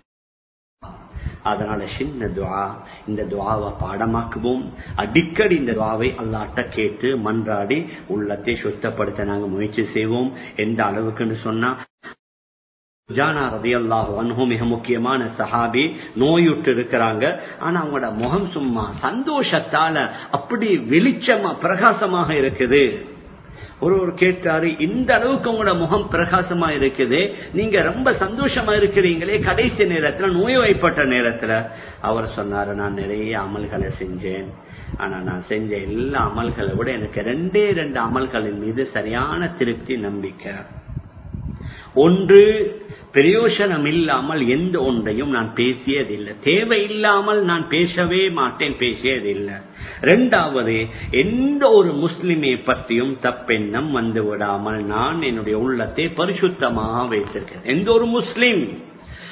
அதனால சின்ன துவா இந்த துவாவை பாடமாக்குவோம் அடிக்கடி இந்த துவாவை அல்லாட்ட கேட்டு மன்றாடி உள்ளத்தை சுத்தப்படுத்த நாங்க முயற்சி செய்வோம் எந்த அளவுக்குன்னு சொன்னா ஜானா ரதி அல்லாஹு அன்ஹு மிக முக்கியமான சஹாபி நோயுற்று இருக்கிறாங்க ஆனா அவங்களோட முகம் சும்மா சந்தோஷத்தால அப்படி வெளிச்சமா பிரகாசமாக இருக்குது ஒருவர் கேட்டாரு இந்த அளவுக்கு உங்களோட முகம் பிரகாசமா இருக்குது நீங்க ரொம்ப சந்தோஷமா இருக்கிறீங்களே கடைசி நேரத்துல நோய்வாய்ப்பட்ட நேரத்துல அவர் சொன்னாரு நான் நிறைய அமல்களை செஞ்சேன் ஆனா நான் செஞ்ச எல்லா அமல்களை விட எனக்கு ரெண்டே ரெண்டு அமல்களின் மீது சரியான திருப்தி நம்பிக்கை ஒன்று பிரயோசனம் இல்லாமல் எந்த ஒன்றையும் நான் பேசியதில்லை தேவை இல்லாமல் நான் பேசவே மாட்டேன் பேசியதில்லை ரெண்டாவது எந்த ஒரு முஸ்லிமை பற்றியும் தப்பெண்ணம் வந்து விடாமல் நான் என்னுடைய உள்ளத்தை பரிசுத்தமாக வைத்திருக்கேன் எந்த ஒரு முஸ்லிம்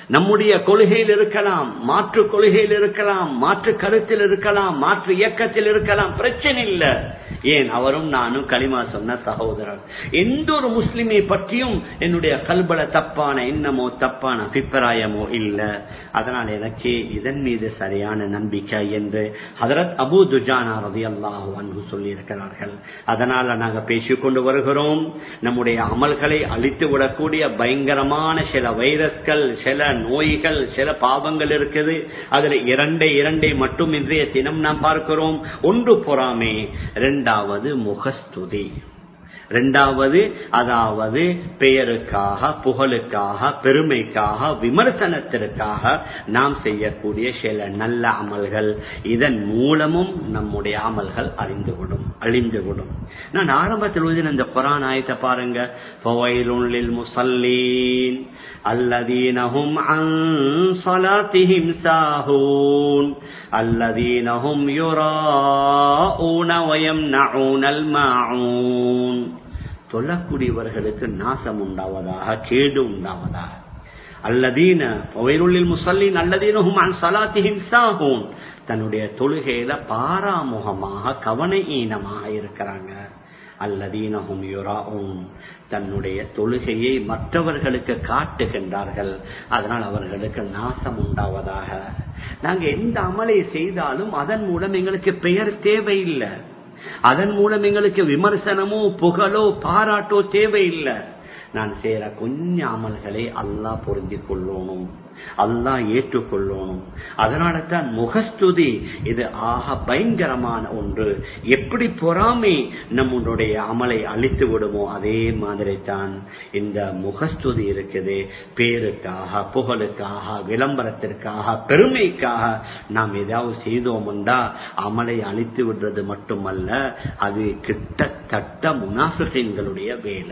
நம்முடைய கொள்கையில் இருக்கலாம் மாற்று கொள்கையில் இருக்கலாம் மாற்று கருத்தில் இருக்கலாம் மாற்று இயக்கத்தில் இருக்கலாம் பிரச்சனை இல்லை ஏன் அவரும் நானும் களிமா சொன்ன சகோதரர் எந்த ஒரு முஸ்லிமை பற்றியும் என்னுடைய கல்பல தப்பான எண்ணமோ தப்பான அபிப்பிராயமோ இல்லை அதனால் எனக்கு இதன் மீது சரியான நம்பிக்கை என்று ஹதரத் அபு துஜானா ரதி அல்லாஹு அன்பு சொல்லி இருக்கிறார்கள் அதனால நாங்க பேசிக்கொண்டு வருகிறோம் நம்முடைய அமல்களை அழித்து விடக்கூடிய பயங்கரமான சில வைரஸ்கள் சில நோய்கள் சில பாவங்கள் இருக்குது அதுல இரண்டே இரண்டை மட்டும் இன்றைய தினம் நாம் பார்க்கிறோம் ஒன்று பொறாமே இரண்டாவது முகஸ்துதி இரண்டாவது அதாவது பெயருக்காக புகழுக்காக பெருமைக்காக விமர்சனத்திற்காக நாம் செய்யக்கூடிய சில நல்ல அமல்கள் இதன் மூலமும் நம்முடைய அமல்கள் அறிந்துவிடும் அழிந்துவிடும் நான் ஆரம்பத்தில் ஓதின இந்த குரான் ஆயத்தை பாருங்க ஃபவைலுல் முசல்லீன் அல்லதீனஹும் அன் ஸலாத்திஹிம் சாஹூன் அல்லதீனஹும் யுராஊன வயம்னஊனல் மாஊன் சொல்லக்கூடியவர்களுக்கு நாசம் உண்டாவதாக கேடு உண்டாவதாக அல்லதீன பவைருள்ளில் முசல்லின் அல்லதீனஹும் அன் ஸலாத்திஹிம் சாஹூன் தன்னுடைய தொழுகையில பாராமுகமாக கவன ஈனமாக இருக்கிறாங்க அல்லதீனஹும் யுராவும் தன்னுடைய தொழுகையை மற்றவர்களுக்கு காட்டுகின்றார்கள் அதனால் அவர்களுக்கு நாசம் உண்டாவதாக நாங்க எந்த அமலை செய்தாலும் அதன் மூலம் எங்களுக்கு பெயர் தேவையில்லை அதன் மூலம் எங்களுக்கு விமர்சனமோ புகழோ பாராட்டோ தேவையில்லை நான் செய்யற கொஞ்சம் அமல்களை அல்லா பொருந்திக் கொள்ளணும் அல்லா ஏற்றுக்கொள்ளணும் அதனால தான் முகஸ்துதி இது ஆக பயங்கரமான ஒன்று எப்படி பொறாமை நம்முடைய அமலை அழித்து விடுமோ அதே மாதிரி தான் இந்த முகஸ்துதி இருக்குது பேருக்காக புகழுக்காக விளம்பரத்திற்காக பெருமைக்காக நாம் ஏதாவது செய்தோம்டா அமலை அழித்து விடுறது மட்டுமல்ல அது கிட்டத்தட்ட முனாஃபிகளுடைய வேலை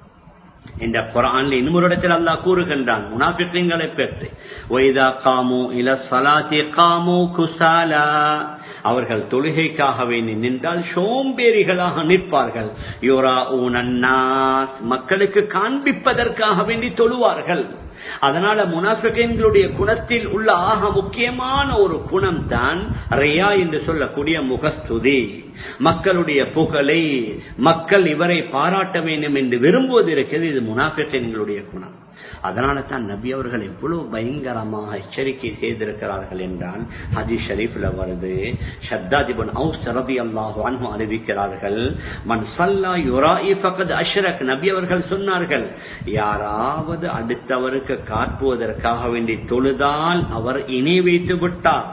இந்த குரான்ல இன்னொரு இடத்தில் அல்லாஹ் கூறுகின்றான் முனாபிக்களை பெற்று ஒய்தா காமு இல சலாத்தி காமு குசாலா அவர்கள் தொழுகைக்காக வேண்டி நின்றால் சோம்பேறிகளாக நிற்பார்கள் யோரா ஊனன்னாஸ் மக்களுக்கு காண்பிப்பதற்காக வேண்டி தொழுவார்கள் அதனால முனாஃபிகளுடைய குணத்தில் உள்ள ஆக முக்கியமான ஒரு குணம் தான் ரியா என்று சொல்லக்கூடிய முகஸ்துதி மக்களுடைய புகழை மக்கள் இவரை பாராட்ட வேண்டும் என்று விரும்புவது இருக்கிறது இது முனாஃபிகளுடைய குணம் அதனால தான் நபி அவர்கள் எவ்வளவு பயங்கரமாக எச்சரிக்கை செய்திருக்கிறார்கள் என்றால் ஹதி ஷரீஃப்ல வருது ஷத்தாதிபன் அவுஸ் ரபி அல்லாஹு அன்ஹு அறிவிக்கிறார்கள் மன் சல்லா யுராஇ ஃபகத் அஷ்ரக் நபி அவர்கள் சொன்னார்கள் யாராவது அடுத்தவருக்கு காட்டுவதற்காக வேண்டி தொழுதால் அவர் இணை வைத்து விட்டார்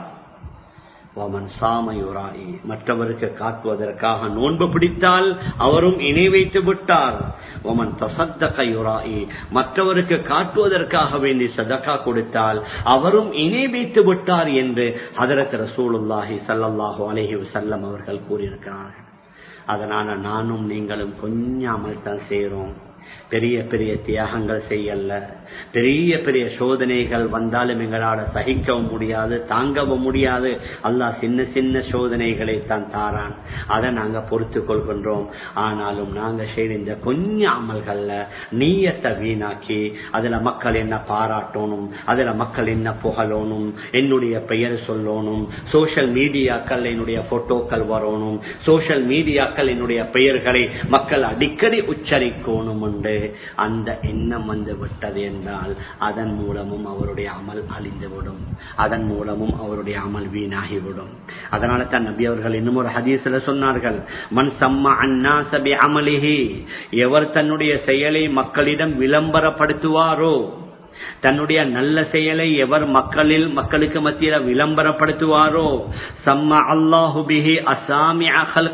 வமன் சாமயுராயி மற்றவருக்கு காட்டுவதற்காக நோன்பு பிடித்தால் அவரும் இணை வைத்து விட்டார் ஒமன் தசத்தக யுராயி மற்றவருக்கு காட்டுவதற்காக வேண்டி சதக்கா கொடுத்தால் அவரும் இணை வைத்து விட்டார் என்று ஹதரத் ரசூலுல்லாஹி சல்லல்லாஹு அலஹி வசல்லம் அவர்கள் கூறியிருக்கிறார்கள் அதனால நானும் நீங்களும் கொஞ்சம் அமல் தான் செய்யறோம் பெரிய பெரிய தியாகங்கள் செய்யல பெரிய பெரிய சோதனைகள் வந்தாலும் எங்களால சகிக்கவும் முடியாது தாங்கவும் முடியாது அல்லாஹ் சின்ன சின்ன சோதனைகளை தான் தாரான் அதை நாங்க பொறுத்து கொள்கின்றோம் ஆனாலும் நாங்க செய்த இந்த கொஞ்சம் அமல்கள்ல நீயத்தை வீணாக்கி அதுல மக்கள் என்ன பாராட்டணும் அதுல மக்கள் என்ன புகழணும் என்னுடைய பெயர் சொல்லணும் சோசியல் மீடியாக்கள் என்னுடைய போட்டோக்கள் வரணும் சோசியல் மீடியாக்கள் என்னுடைய பெயர்களை மக்கள் அடிக்கடி உச்சரிக்கணும் உண்டு அந்த எண்ணம் வந்து விட்டது என்றால் அதன் மூலமும் அவருடைய அமல் அழிந்துவிடும் அதன் மூலமும் அவருடைய அமல் வீணாகிவிடும் அதனால தான் நபி அவர்கள் இன்னும் ஒரு ஹதீஸ்ல சொன்னார்கள் மண் சம்மா அண்ணா சபி அமலிஹி எவர் தன்னுடைய செயலை மக்களிடம் விளம்பரப்படுத்துவாரோ தன்னுடைய நல்ல செயலை எவர் மக்களில் மக்களுக்கு மத்தியில விளம்பரப்படுத்துவாரோ சம்ம அல்லாஹு பிஹி அசாமி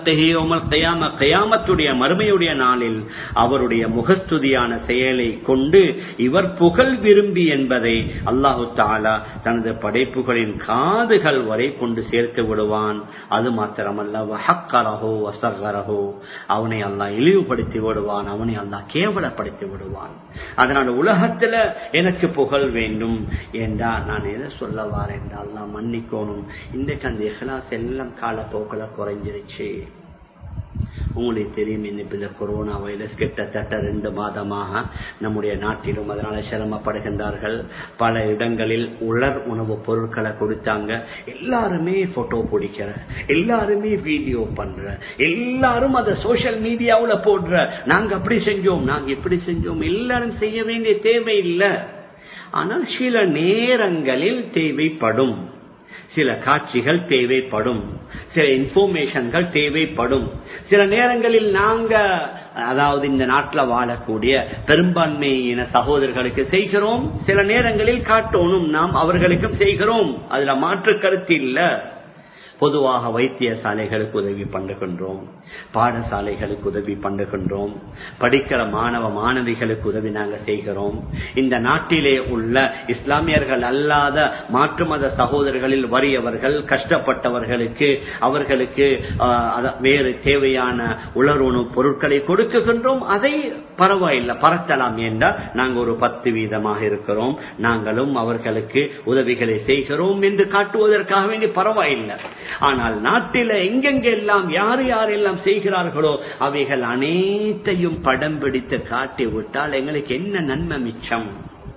கயாமத்துடைய மறுமையுடைய நாளில் அவருடைய முகஸ்துதியான செயலை கொண்டு இவர் புகழ் விரும்பி என்பதை அல்லாஹு தாலா தனது படைப்புகளின் காதுகள் வரை கொண்டு சேர்த்து விடுவான் அது மாத்திரமல்ல வஹக்கரஹோ வசகரஹோ அவனை அல்லாஹ் இழிவுபடுத்தி விடுவான் அவனை அல்லாஹ் கேவலப்படுத்தி விடுவான் அதனால் உலகத்துல எனக்கு புகழ் வேண்டும் என்றா நான் எதை சொல்ல வாரேன் என்றால் நான் மன்னிக்கணும் இன்றைக்கு அந்த இஹ்லாஸ் எல்லாம் காலப்போக்கில் குறைஞ்சிருச்சு உங்களுக்கு தெரியும் இன்னைக்கு இந்த கொரோனா வைரஸ் கிட்டத்தட்ட ரெண்டு மாதமாக நம்முடைய நாட்டிலும் அதனால சிரமப்படுகின்றார்கள் பல இடங்களில் உலர் உணவு பொருட்களை கொடுத்தாங்க எல்லாருமே போட்டோ பிடிக்கிற எல்லாருமே வீடியோ பண்ற எல்லாரும் அதை சோசியல் மீடியாவுல போடுற நாங்க அப்படி செஞ்சோம் நாங்க இப்படி செஞ்சோம் எல்லாரும் செய்ய வேண்டிய தேவை இல்லை ஆனால் சில நேரங்களில் தேவைப்படும் சில காட்சிகள் தேவைப்படும் சில இன்ஃபர்மேஷன்கள் தேவைப்படும் சில நேரங்களில் நாங்க அதாவது இந்த நாட்டில் வாழக்கூடிய பெரும்பான்மையின சகோதரர்களுக்கு செய்கிறோம் சில நேரங்களில் காட்டணும் நாம் அவர்களுக்கும் செய்கிறோம் அதுல மாற்று கருத்து இல்லை பொதுவாக வைத்தியசாலைகளுக்கு உதவி பண்ணுகின்றோம் பாடசாலைகளுக்கு உதவி பண்ணுகின்றோம் படிக்கிற மாணவ மாணவிகளுக்கு உதவி நாங்கள் செய்கிறோம் இந்த நாட்டிலே உள்ள இஸ்லாமியர்கள் அல்லாத மாற்று மத சகோதரர்களில் வறியவர்கள் கஷ்டப்பட்டவர்களுக்கு அவர்களுக்கு வேறு தேவையான உலர்வுணவு பொருட்களை கொடுக்குகின்றோம் அதை பரவாயில்லை பறத்தலாம் என்றால் நாங்கள் ஒரு பத்து வீதமாக இருக்கிறோம் நாங்களும் அவர்களுக்கு உதவிகளை செய்கிறோம் என்று காட்டுவதற்காக வேண்டி பரவாயில்லை ஆனால் நாட்டில எங்கெங்கெல்லாம் யார் யாரெல்லாம் செய்கிறார்களோ அவைகள் அனைத்தையும் படம் பிடித்து காட்டி விட்டால் எங்களுக்கு என்ன நன்மை மிச்சம்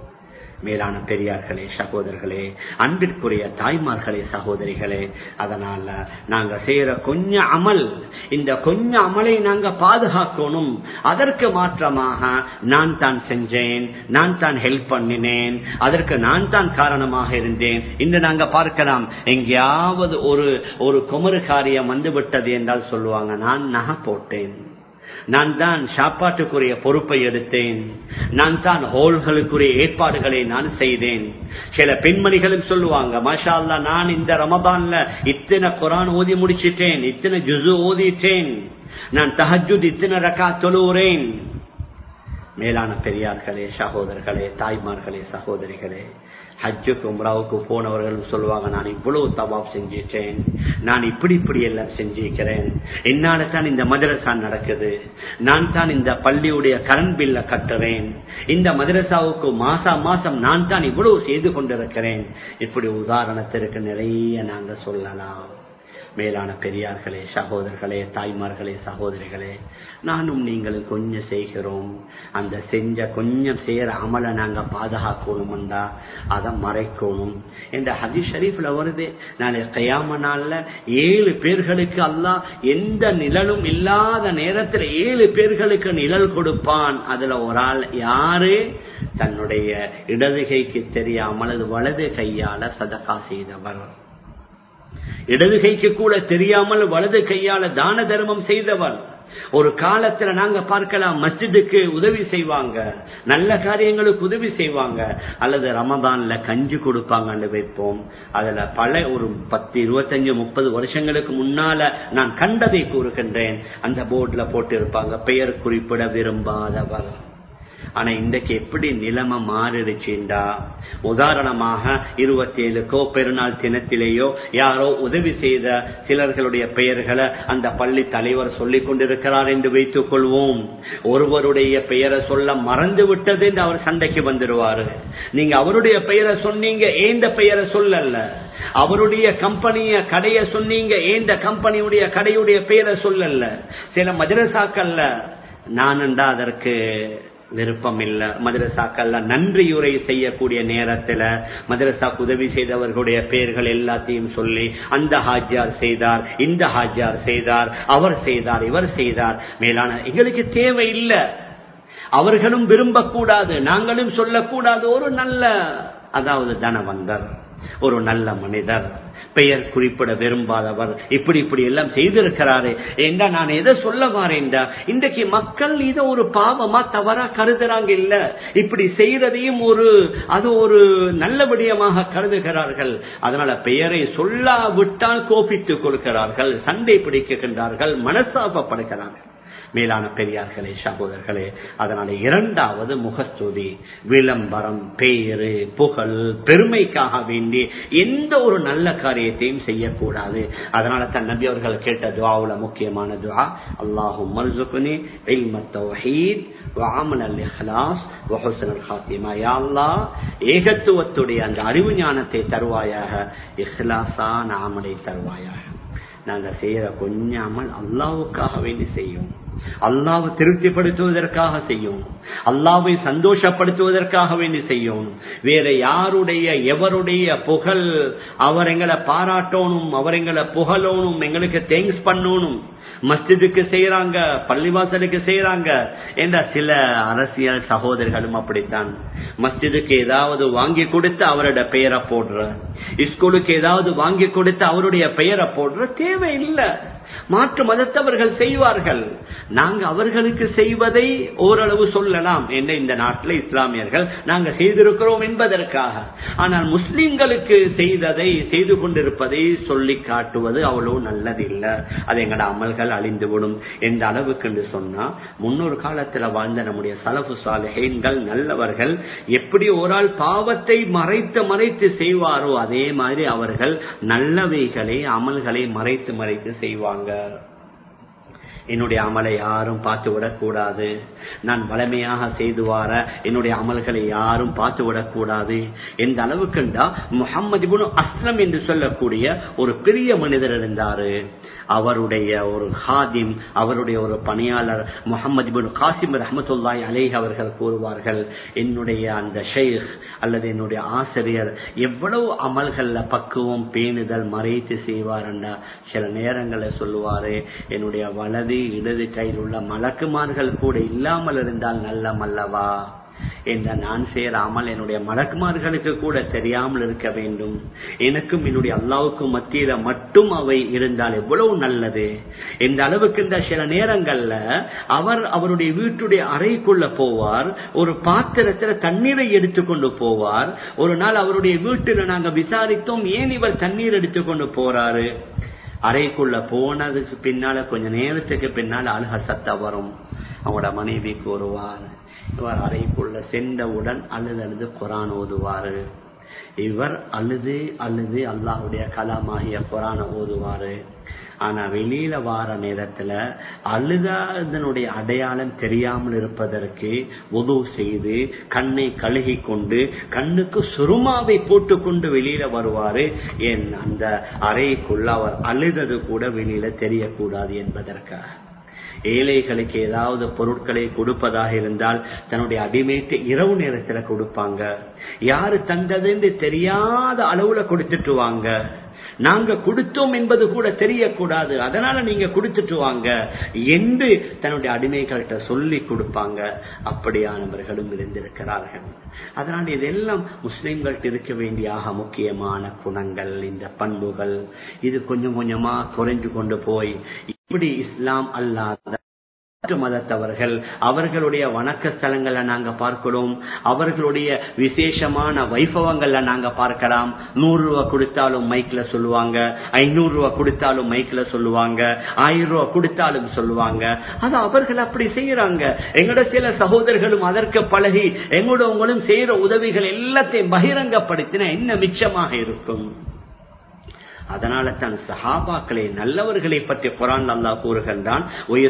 மேலான பெரியார்களே சகோதரர்களே அன்பிற்குரிய தாய்மார்களே சகோதரிகளே அதனால நாங்க செய்யற கொஞ்ச அமல் இந்த கொஞ்ச அமலை நாங்க பாதுகாக்கணும் அதற்கு மாற்றமாக நான் தான் செஞ்சேன் நான் தான் ஹெல்ப் பண்ணினேன் அதற்கு நான் தான் காரணமாக இருந்தேன் இன்று நாங்க பார்க்கலாம் எங்கேயாவது ஒரு ஒரு குமரு காரியம் வந்து விட்டது என்றால் சொல்லுவாங்க நான் நகை போட்டேன் நான் தான் சாப்பாட்டுக்குரிய பொறுப்பை எடுத்தேன் நான் தான் ஹோல்களுக்குரிய ஏற்பாடுகளை நான் செய்தேன் சில பெண்மணிகளும் சொல்லுவாங்க மாஷா அல்லா நான் இந்த ரமதான்ல இத்தனை குரான் ஓதி முடிச்சிட்டேன் இத்தனை ஜுசு ஓதிட்டேன் நான் தஹஜுத் இத்தனை ரக்கா தொழுகிறேன் மேலான பெரியார்களே சகோதரர்களே தாய்மார்களே சகோதரிகளே ஹஜ்ஜுக்கு உம்ராவுக்கு போனவர்களும் சொல்லுவாங்க நான் இவ்வளவு தவாப் செஞ்சிட்டேன் நான் இப்படி இப்படி எல்லாம் செஞ்சிருக்கிறேன் என்னால தான் இந்த மதரசா நடக்குது நான் தான் இந்த பள்ளியுடைய கரண்ட் பில்ல கட்டுறேன் இந்த மதரசாவுக்கு மாசா மாசம் நான் தான் இவ்வளவு செய்து கொண்டிருக்கிறேன் இப்படி உதாரணத்திற்கு நிறைய நாங்க சொல்லலாம் மேலான பெரியார்களே சகோதரர்களே தாய்மார்களே சகோதரிகளே நானும் நீங்களும் கொஞ்சம் செய்கிறோம் அந்த செஞ்ச கொஞ்சம் செய்யற அமலை நாங்க பாதுகாக்கணும்டா அதை மறைக்கணும் இந்த ஹதி ஷரீஃப்ல வருது நாளை கையாம நாள்ல ஏழு பேர்களுக்கு அல்லா எந்த நிழலும் இல்லாத நேரத்தில் ஏழு பேர்களுக்கு நிழல் கொடுப்பான் அதுல ஒரு ஆள் யாரு தன்னுடைய இடது கைக்கு தெரியாமல் அது வலது கையால சதகா செய்தவர் இடது கைக்கு கூட தெரியாமல் வலது கையால தான தர்மம் செய்தவர் ஒரு காலத்துல நாங்க பார்க்கலாம் மஸ்ஜிதுக்கு உதவி செய்வாங்க நல்ல காரியங்களுக்கு உதவி செய்வாங்க அல்லது ரமதான்ல கஞ்சி கொடுப்பாங்கன்னு வைப்போம் அதுல பல ஒரு பத்து இருபத்தஞ்சு முப்பது வருஷங்களுக்கு முன்னால நான் கண்டதை கூறுகின்றேன் அந்த போர்டுல போட்டு இருப்பாங்க பெயர் குறிப்பிட விரும்பாதவர் ஆனா இன்றைக்கு எப்படி நிலைமை மாறிடுச்சுண்டா உதாரணமாக இருபத்தி ஏழுக்கோ பெருநாள் தினத்திலேயோ யாரோ உதவி செய்த சிலர்களுடைய பெயர்களை அந்த பள்ளி தலைவர் சொல்லிக் கொண்டிருக்கிறார் என்று வைத்துக் கொள்வோம் ஒருவருடைய பெயரை சொல்ல மறந்து விட்டது என்று அவர் சண்டைக்கு வந்துடுவாரு நீங்க அவருடைய பெயரை சொன்னீங்க ஏந்த பெயரை சொல்லல அவருடைய கம்பெனிய கடைய சொன்னீங்க ஏந்த கம்பெனியுடைய கடையுடைய பெயரை சொல்லல சில மதரசாக்கள்ல நானுண்டா அதற்கு விருப்பம் இல்ல மதரசாக்கள்ல நன்றியுரை செய்யக்கூடிய நேரத்துல மதரசாக்கு உதவி செய்தவர்களுடைய பெயர்கள் எல்லாத்தையும் சொல்லி அந்த ஹாஜியார் செய்தார் இந்த ஹாஜியார் செய்தார் அவர் செய்தார் இவர் செய்தார் மேலான எங்களுக்கு தேவை இல்ல அவர்களும் விரும்பக்கூடாது நாங்களும் சொல்லக்கூடாது ஒரு நல்ல அதாவது தனவந்தர் ஒரு நல்ல மனிதர் பெயர் குறிப்பிட விரும்பாதவர் இப்படி இப்படி எல்லாம் செய்திருக்கிறாரு என்றா நான் எதை சொல்ல வாரேன்டா இன்றைக்கு மக்கள் இதை ஒரு பாவமா தவறா கருதுறாங்க இல்ல இப்படி செய்யறதையும் ஒரு அது ஒரு நல்ல விடயமாக கருதுகிறார்கள் அதனால பெயரை சொல்லாவிட்டால் கோபித்துக் கொள்கிறார்கள் சண்டை பிடிக்கின்றார்கள் மனசாபப்படுகிறார்கள் மேலான பெரியார்களே சகோதரர்களே அதனால இரண்டாவது முகஸ்துதி விளம்பரம் பேரு புகழ் பெருமைக்காக வேண்டி எந்த ஒரு நல்ல காரியத்தையும் செய்யக்கூடாது அதனால தன் நபி அவர்கள் கேட்ட துவாவுல முக்கியமான துவா அல்லாஹும் மர்சுகுனி தௌஹீத் وعمل الاخلاص وحسن الخاتمه يا الله ஏகத்துவத்துடைய அந்த அறிவு ஞானத்தை தருவாயாக இஹ்லாஸான அமலை தருவாயாக நாங்க செய்யற கொஞ்சம் அமல் அல்லாவுக்காக வேண்டி செய்யும் அல்லாவை திருப்திப்படுத்துவதற்காக செய்யும் அல்லாவை சந்தோஷப்படுத்துவதற்காக வேண்டி செய்யும் வேற யாருடைய எவருடைய புகழ் அவர் எங்களை பாராட்டணும் அவர் எங்களை புகழணும் எங்களுக்கு தேங்க்ஸ் பண்ணணும் மஸ்ஜிதுக்கு செய்யறாங்க பள்ளிவாசலுக்கு செய்யறாங்க என்ற சில அரசியல் சகோதரர்களும் அப்படித்தான் மஸ்ஜிதுக்கு ஏதாவது வாங்கி கொடுத்து அவரோட பெயரை போடுற ஸ்கூலுக்கு ஏதாவது வாங்கி கொடுத்து அவருடைய பெயரை போடுற தேவையில்லை மாற்று மதத்தவர்கள் செய்வார்கள் நாங்க அவர்களுக்கு செய்வதை ஓரளவு சொல்லலாம் என்ற இந்த நாட்டில் இஸ்லாமியர்கள் நாங்க செய்திருக்கிறோம் என்பதற்காக ஆனால் முஸ்லிம்களுக்கு செய்ததை செய்து கொண்டிருப்பதை சொல்லி காட்டுவது அவ்வளவு நல்லதில்லை அது எங்கட அமல்கள் அழிந்துவிடும் எந்த அளவுக்கு என்று சொன்னா முன்னொரு காலத்துல வாழ்ந்த நம்முடைய சலபு சாலைகள் நல்லவர்கள் எப்படி ஒரு ஆள் பாவத்தை மறைத்து மறைத்து செய்வாரோ அதே மாதிரி அவர்கள் நல்லவைகளை அமல்களை மறைத்து மறைத்து செய்வாங்க என்னுடைய அமலை யாரும் பார்த்து விடக்கூடாது நான் வளமையாக செய்து வார என்னுடைய அமல்களை யாரும் பார்த்து விடக்கூடாது எந்த அளவுக்குண்டா முகமது அஸ்லம் என்று சொல்லக்கூடிய ஒரு பெரிய மனிதர் இருந்தாரு அவருடைய ஒரு ஹாதிம் அவருடைய ஒரு பணியாளர் முகமது பின் காசிம் ரஹமத்துல்லாய் அலேஹ் அவர்கள் கூறுவார்கள் என்னுடைய அந்த ஷேக் அல்லது என்னுடைய ஆசிரியர் எவ்வளவு அமல்கள்ல பக்குவம் பேணுதல் மறைத்து செய்வார்ண்டா சில நேரங்களில் சொல்லுவாரு என்னுடைய வலது இடது கையில் உள்ள மலக்குமார்கள் கூட இல்லாமல் இருந்தால் நல்லமல்லவா என்ற நான் சேராமல் என்னுடைய மலக்குமார்களுக்கு கூட தெரியாமல் இருக்க வேண்டும் எனக்கும் என்னுடைய அல்லாவுக்கும் மத்தியில மட்டும் அவை இருந்தால் எவ்வளவு நல்லது எந்த அளவுக்கு இந்த சில நேரங்கள்ல அவர் அவருடைய வீட்டுடைய அறைக்குள்ள போவார் ஒரு பாத்திரத்துல தண்ணீரை எடுத்துக்கொண்டு போவார் ஒரு நாள் அவருடைய வீட்டுல நாங்க விசாரித்தோம் ஏன் இவர் தண்ணீர் எடுத்துக்கொண்டு போறாரு அறைக்குள்ள போனதுக்கு பின்னால கொஞ்ச நேரத்துக்கு பின்னால அழுக சத்த வரும் அவங்களோட மனைவி கூறுவார் இவர் அறைக்குள்ள சென்றவுடன் அழுது அழுது குரான் ஓதுவாரு இவர் அழுது அழுது அல்லாஹுடைய கலாமாகிய குரான ஓதுவாரு ஆனா வெளியில வார நேரத்துல அழுதாதனுடைய அடையாளம் தெரியாமல் இருப்பதற்கு உதவு செய்து கண்ணை கழுகி கொண்டு கண்ணுக்கு சுருமாவை போட்டுக்கொண்டு வெளியில வருவாரு என் அந்த அறைக்குள்ள அவர் அழுதது கூட வெளியில தெரியக்கூடாது என்பதற்காக ஏழைகளுக்கு ஏதாவது பொருட்களை கொடுப்பதாக இருந்தால் தன்னுடைய அடிமைட்டு இரவு நேரத்துல கொடுப்பாங்க யாரு தந்ததுன்னு தெரியாத அளவுல கொடுத்துட்டு வாங்க நாங்க கொடுத்தோம் என்பது கூட தெரியக்கூடாது அதனால நீங்க கொடுத்துட்டு வாங்க என்று தன்னுடைய அடிமைகள்கிட்ட சொல்லி கொடுப்பாங்க அப்படியானவர்களும் இருந்திருக்கிறார்கள் அதனால் இதெல்லாம் முஸ்லிம்கள்ட்ட இருக்க வேண்டிய ஆக முக்கியமான குணங்கள் இந்த பண்புகள் இது கொஞ்சம் கொஞ்சமா குறைஞ்சு கொண்டு போய் இப்படி இஸ்லாம் அல்லாத மதத்தவர்கள் அவர்களுடைய வணக்க ஸ்தலங்கள்ல நாங்க பார்க்கிறோம் அவர்களுடைய விசேஷமான வைபவங்கள்ல நாங்க பார்க்கலாம் நூறு ரூபாய் கொடுத்தாலும் மைக்ல சொல்லுவாங்க ஐநூறு ரூபாய் கொடுத்தாலும் மைக்ல சொல்லுவாங்க ஆயிரம் ரூபாய் கொடுத்தாலும் சொல்லுவாங்க அது அவர்கள் அப்படி செய்யறாங்க எங்களோட சில சகோதரர்களும் அதற்கு பழகி எங்களோடவங்களும் செய்யற உதவிகள் எல்லாத்தையும் பகிரங்கப்படுத்தின என்ன மிச்சமாக இருக்கும் அதனால தான் சஹாபாக்களை நல்லவர்களை பற்றி குரான் அல்லா கூறுகின்றான்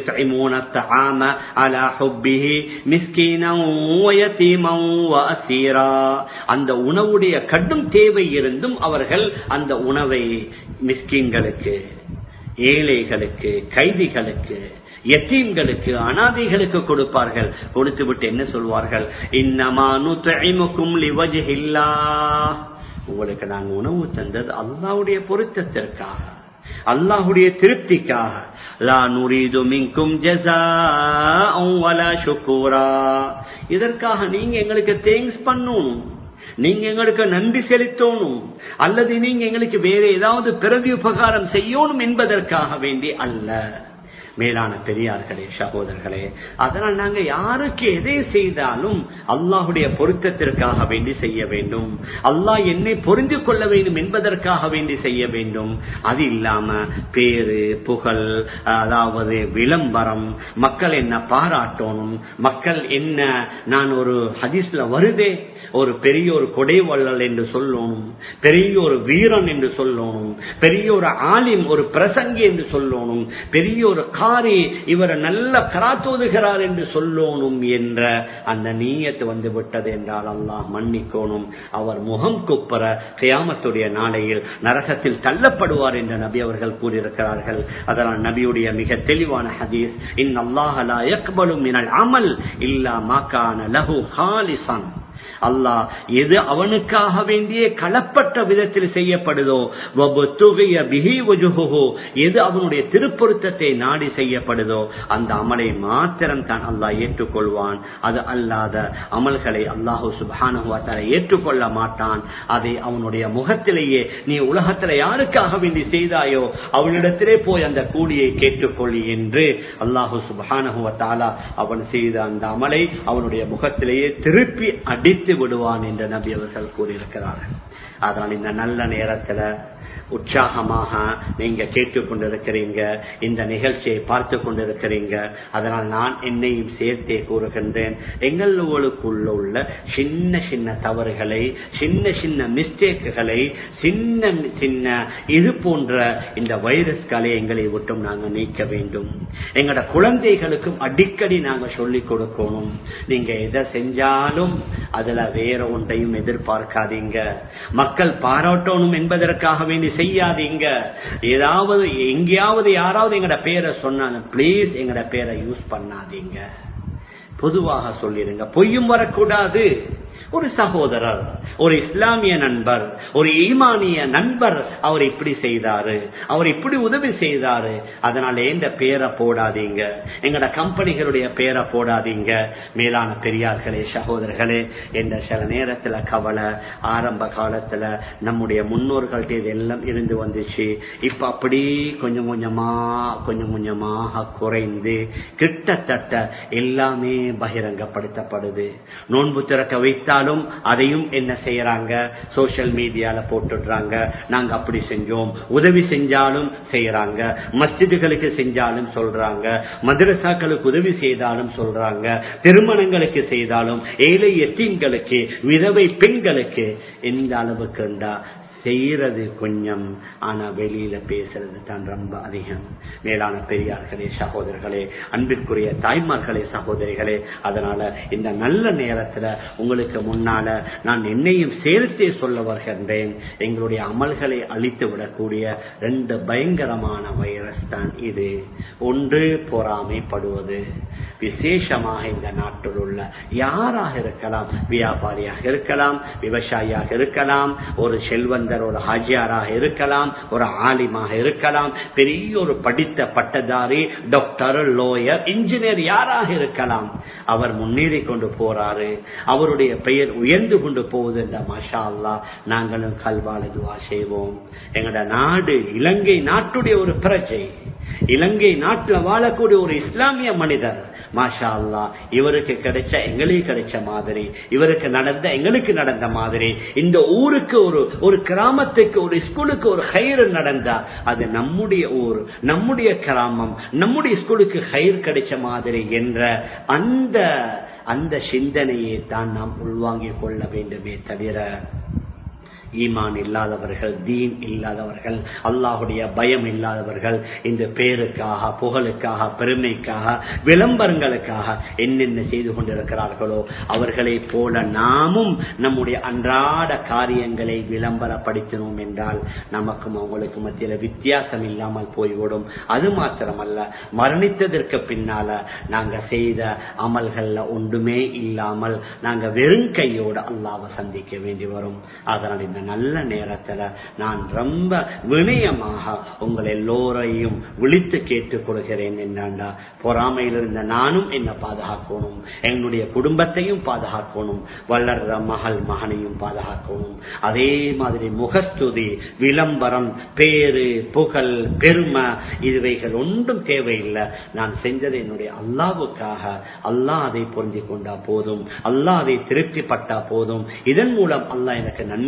அந்த உணவுடைய கடும் தேவை இருந்தும் அவர்கள் அந்த உணவை மிஸ்கீன்களுக்கு ஏழைகளுக்கு கைதிகளுக்கு எத்தீம்களுக்கு அனாதைகளுக்கு கொடுப்பார்கள் கொடுத்து விட்டு என்ன சொல்வார்கள் இன்னமானு தைமுக்கும் லிவஜில்லா உங்களுக்கு நாங்க உணவு தந்தது அல்லாவுடைய பொருத்தத்திற்காக அல்லாஹுடைய திருப்திக்காக லா நுரீது மின்கும் சுக்கூரா இதற்காக நீங்க எங்களுக்கு தேங்க்ஸ் பண்ணணும் நீங்க எங்களுக்கு நன்றி செலுத்தணும் அல்லது நீங்க எங்களுக்கு வேற ஏதாவது பிறவி உபகாரம் செய்யணும் என்பதற்காக வேண்டி அல்ல மேலான பெரியார்களே சகோதரர்களே அதனால் நாங்க யாருக்கு எதை செய்தாலும் அல்லாஹுடைய பொருத்தத்திற்காக வேண்டி செய்ய வேண்டும் அல்லாஹ் என்னை பொருந்து கொள்ள வேண்டும் என்பதற்காக வேண்டி செய்ய வேண்டும் அது இல்லாம பேரு புகழ் அதாவது விளம்பரம் மக்கள் என்ன பாராட்டணும் மக்கள் என்ன நான் ஒரு ஹதீஸ்ல வருதே ஒரு பெரிய ஒரு கொடைவள்ளல் என்று சொல்லணும் பெரிய ஒரு வீரன் என்று சொல்லணும் பெரிய ஒரு ஆலிம் ஒரு பிரசங்கி என்று சொல்லணும் பெரிய ஒரு காரி இவர் நல்ல கராத்தோதுகிறார் என்று சொல்லணும் என்ற அந்த நீயத்து வந்து விட்டது என்றால் அல்லாஹ் மன்னிக்கோணும் அவர் முகம் குப்பர கியாமத்துடைய நாளையில் நரகத்தில் தள்ளப்படுவார் என்று நபி அவர்கள் கூறியிருக்கிறார்கள் அதனால் நபியுடைய மிக தெளிவான ஹதீஸ் இன் அல்லாஹலா யக்பலும் மினல் அமல் இல்லா மாக்கான லஹு ஹாலிசன் அல்லாஹ் எது அவனுக்காக வேண்டிய களப்பட்ட விதத்தில் செய்யப்படுதோ எது அவனுடைய திருப்பொருத்தத்தை நாடி செய்யப்படுதோ அந்த அமலை மாத்திரம் தான் அல்லாஹ் ஏற்றுக்கொள்வான் அது அல்லாத அமல்களை அல்லாஹு சுபானுவத்தால ஏற்றுக்கொள்ள மாட்டான் அதை அவனுடைய முகத்திலேயே நீ உலகத்துல யாருக்காக வேண்டி செய்தாயோ அவனிடத்திலே போய் அந்த கூலியை கேட்டுக்கொள்ளி என்று அல்லாஹு சுபானுவத்தாலா அவன் செய்த அந்த அமலை அவனுடைய முகத்திலேயே திருப்பி அடித்து விடுவான் என்று நபி அவர்கள் கூறியிருக்கிறார்கள் அதனால் இந்த நல்ல நேரத்துல உற்சாகமாக நீங்க கேட்டுக்கொண்டிருக்கிறீங்க இந்த நிகழ்ச்சியை பார்த்து கொண்டிருக்கிறீங்க அதனால் நான் என்னையும் சேர்த்தே கூறுகின்றேன் எங்களுக்குள்ள உள்ள சின்ன சின்ன தவறுகளை சின்ன சின்ன மிஸ்டேக்குகளை சின்ன சின்ன இது போன்ற இந்த வைரஸ்களை எங்களை விட்டும் நாங்கள் நீக்க வேண்டும் எங்களோட குழந்தைகளுக்கும் அடிக்கடி நாங்க சொல்லிக் கொடுக்கணும் நீங்க எதை செஞ்சாலும் அதுல வேற ஒன்றையும் எதிர்பார்க்காதீங்க மக்கள் பாராட்டணும் என்பதற்காக வேண்டி செய்யாதீங்க ஏதாவது எங்கேயாவது யாராவது எங்கட பேரை சொன்னாங்க பிளீஸ் எங்கட பேரை யூஸ் பண்ணாதீங்க பொதுவாக சொல்லிடுங்க பொய்யும் வரக்கூடாது ஒரு சகோதரர் ஒரு இஸ்லாமிய நண்பர் ஒரு ஈமானிய நண்பர் அவர் இப்படி செய்தாரு அவர் இப்படி உதவி செய்தாரு அதனால எந்த பேரை போடாதீங்க எங்கட கம்பெனிகளுடைய பேரை போடாதீங்க மேலான பெரியார்களே சகோதரர்களே என்ற சில நேரத்துல கவலை ஆரம்ப காலத்துல நம்முடைய முன்னோர்கள்ட்ட இதெல்லாம் இருந்து வந்துச்சு இப்ப அப்படி கொஞ்சம் கொஞ்சமா கொஞ்சம் கொஞ்சமாக குறைந்து கிட்டத்தட்ட எல்லாமே பகிரங்கப்படுத்தப்படுது நோன்பு திறக்க வைத்தாலும் அதையும் என்ன செய்யறாங்க சோசியல் மீடியால போட்டுடுறாங்க நாங்க அப்படி செஞ்சோம் உதவி செஞ்சாலும் செய்யறாங்க மஸ்ஜிதுகளுக்கு செஞ்சாலும் சொல்றாங்க மதரசாக்களுக்கு உதவி செய்தாலும் சொல்றாங்க திருமணங்களுக்கு செய்தாலும் ஏழை எத்தீன்களுக்கு விதவை பெண்களுக்கு எந்த அளவுக்குண்டா செய்யறது கொஞ்சம் ஆனா வெளியில பேசுறது தான் ரொம்ப அதிகம் மேலான பெரியார்களே சகோதரர்களே அன்பிற்குரிய தாய்மார்களே சகோதரிகளே அதனால இந்த நல்ல நேரத்துல உங்களுக்கு முன்னால நான் என்னையும் சேர்த்தே சொல்ல வருகின்றேன் எங்களுடைய அமல்களை அழித்து விடக்கூடிய ரெண்டு பயங்கரமான வைரஸ் தான் இது ஒன்று பொறாமைப்படுவது விசேஷமாக இந்த நாட்டில் உள்ள யாராக இருக்கலாம் வியாபாரியாக இருக்கலாம் விவசாயியாக இருக்கலாம் ஒரு செல்வந்தர் ஒரு ஹாஜியாராக இருக்கலாம் ஒரு ஆலிமாக இருக்கலாம் பெரிய ஒரு படித்த பட்டதாரி டாக்டர் லோயர் இன்ஜினியர் யாராக இருக்கலாம் அவர் முன்னேறி கொண்டு போறாரு அவருடைய பெயர் உயர்ந்து கொண்டு போகுது என்ற மஷா அல்லா நாங்களும் கல்வாழ துவா செய்வோம் எங்களோட நாடு இலங்கை நாட்டுடைய ஒரு பிரஜை இலங்கை நாட்டில் வாழக்கூடிய ஒரு இஸ்லாமிய மனிதர் மாஷா அல்லா இவருக்கு கிடைச்ச எங்களுக்கு கிடைச்ச மாதிரி இவருக்கு நடந்த எங்களுக்கு நடந்த மாதிரி இந்த ஊருக்கு ஒரு ஒரு கிராமத்துக்கு ஒரு ஸ்கூலுக்கு ஒரு ஹைர் நடந்தா அது நம்முடைய ஊர் நம்முடைய கிராமம் நம்முடைய ஸ்கூலுக்கு ஹைர் கிடைச்ச மாதிரி என்ற அந்த அந்த சிந்தனையை தான் நாம் உள்வாங்கிக் கொள்ள வேண்டுமே தவிர ஈமான் இல்லாதவர்கள் தீன் இல்லாதவர்கள் அல்லாஹுடைய பயம் இல்லாதவர்கள் இந்த பேருக்காக புகழுக்காக பெருமைக்காக விளம்பரங்களுக்காக என்னென்ன செய்து கொண்டிருக்கிறார்களோ அவர்களை போல நாமும் நம்முடைய அன்றாட காரியங்களை விளம்பரப்படுத்தினோம் என்றால் நமக்கும் அவங்களுக்கு மத்தியில் வித்தியாசம் இல்லாமல் போய்விடும் அது மாத்திரமல்ல மரணித்ததற்கு பின்னால நாங்க செய்த அமல்கள்ல ஒன்றுமே இல்லாமல் நாங்க வெறும் கையோடு அல்லாவை சந்திக்க வேண்டி வரும் அதனால் இந்த நல்ல நேரத்துல நான் ரொம்ப வினயமாக உங்கள் எல்லோரையும் விழித்து கேட்டுக் கொள்கிறேன் என்னண்டா பொறாமையில் இருந்த நானும் என்ன பாதுகாக்கணும் என்னுடைய குடும்பத்தையும் பாதுகாக்கணும் வளர்ற மகள் மகனையும் பாதுகாக்கணும் அதே மாதிரி முகஸ்துதி விளம்பரம் பேரு புகழ் பெருமை இதுவைகள் ஒன்றும் தேவையில்லை நான் செஞ்சது என்னுடைய அல்லாவுக்காக அல்லாஹ் அதை பொருந்தி கொண்டா போதும் அல்லாஹ் அதை திருப்திப்பட்டா போதும் இதன் மூலம் அல்லாஹ் எனக்கு நன்மை தர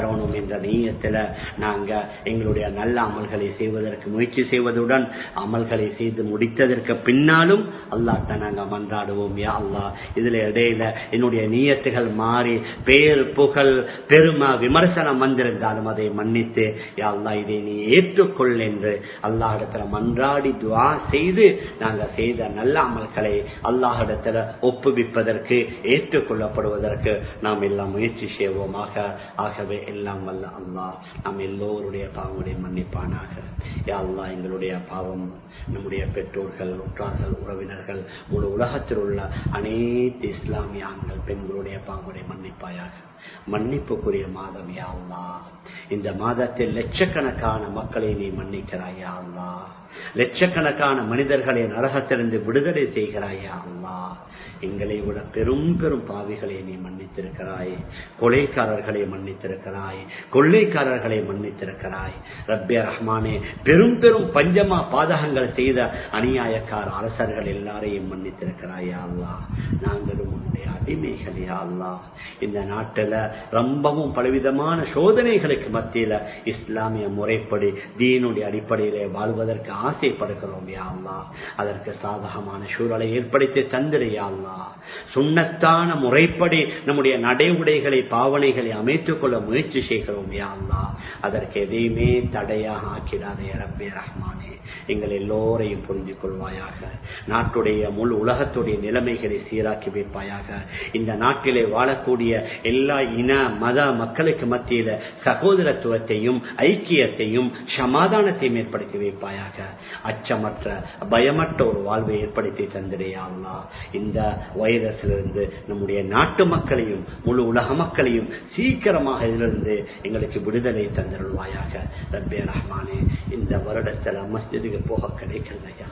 தரணும் என்ற நீயத்துல நாங்க எங்களுடைய நல்ல அமல்களை செய்வதற்கு முயற்சி செய்வதுடன் அமல்களை செய்து முடித்ததற்கு பின்னாலும் அல்லாட்ட நாங்க மன்றாடுவோம் யா அல்லா இதுல இடையில என்னுடைய நீயத்துகள் மாறி பேர் புகழ் பெருமை விமர்சனம் வந்திருந்தாலும் அதை மன்னித்து யா அல்லா இதை நீ ஏற்றுக்கொள் என்று அல்லாஹிடத்துல மன்றாடி துவா செய்து நாங்க செய்த நல்ல அமல்களை அல்லாஹிடத்துல ஒப்புவிப்பதற்கு ஏற்றுக்கொள்ளப்படுவதற்கு நாம் எல்லாம் முயற்சி செய்வோமாக ஆகவே எல்லாம் வல்ல அல்லாஹ் நாம் எல்லோருடைய பாவங்களை மன்னிப்பானாக யா அல்லாஹ் எங்களுடைய பாவம் நம்முடைய பெற்றோர்கள் உற்றார்கள் உறவினர்கள் முழு உலகத்தில் உள்ள அனைத்து இஸ்லாமிய ஆண்கள் பெண்களுடைய பாவங்களை மன்னிப்பாயாக மன்னிப்புக்குரிய மாதம் யா அல்லாஹ் இந்த மாதத்தில் லட்சக்கணக்கான மக்களை நீ மன்னிக்கிறாய் யா அல்லாஹ் லட்சக்கணக்கான மனிதர்களை நரகத்திலிருந்து விடுதலை செய்கிறாயா அல்லா எங்களை விட பெரும் பெரும் பாவிகளை நீ மன்னித்திருக்கிறாய் கொலைக்காரர்களை மன்னித்திருக்கிறாய் கொள்ளைக்காரர்களை மன்னித்திருக்கிறாய் ரப்ய ரஹ்மானே பெரும் பெரும் பஞ்சமா பாதகங்கள் செய்த அநியாயக்கார அரசர்கள் எல்லாரையும் மன்னித்திருக்கிறாயா அல்லா நாங்களும் உன்னுடைய அடிமைகள் யா அல்லா இந்த நாட்டுல ரொம்பவும் பலவிதமான சோதனைகளுக்கு மத்தியில இஸ்லாமிய முறைப்படி தீனுடைய அடிப்படையிலே வாழ்வதற்கு ஆசைப்படுகிறோம் யா அல்லா அதற்கு சாதகமான சூழலை ஏற்படுத்தி தந்திரையா அல்லா சுண்ணத்தான முறைப்படி நம்முடைய நடைமுறைகளை பாவனைகளை அமைத்துக் கொள்ள முயற்சி செய்கிறோம் யா அல்லா அதற்கு எதையுமே தடையாக ஆக்கிடாதே ரப்பே ரஹ்மானே எங்கள் எல்லோரையும் புரிந்து கொள்வாயாக நாட்டுடைய முழு உலகத்துடைய நிலைமைகளை சீராக்கி வைப்பாயாக இந்த நாட்டிலே வாழக்கூடிய எல்லா இன மத மக்களுக்கு மத்தியில சகோதரத்துவத்தையும் ஐக்கியத்தையும் சமாதானத்தையும் ஏற்படுத்தி வைப்பாயாக அச்சமற்ற பயமற்ற ஒரு வாழ்வை ஏற்படுத்தி தந்திரையாங்களா இந்த வைரஸிலிருந்து நம்முடைய நாட்டு மக்களையும் முழு உலக மக்களையும் சீக்கிரமாக இதிலிருந்து எங்களுக்கு விடுதலை தந்திருவாயாக ரப்பே ரஹ்மானே இந்த வருடத்தில் மஸ்ஜிதுக்கு போக கிடைக்கலையா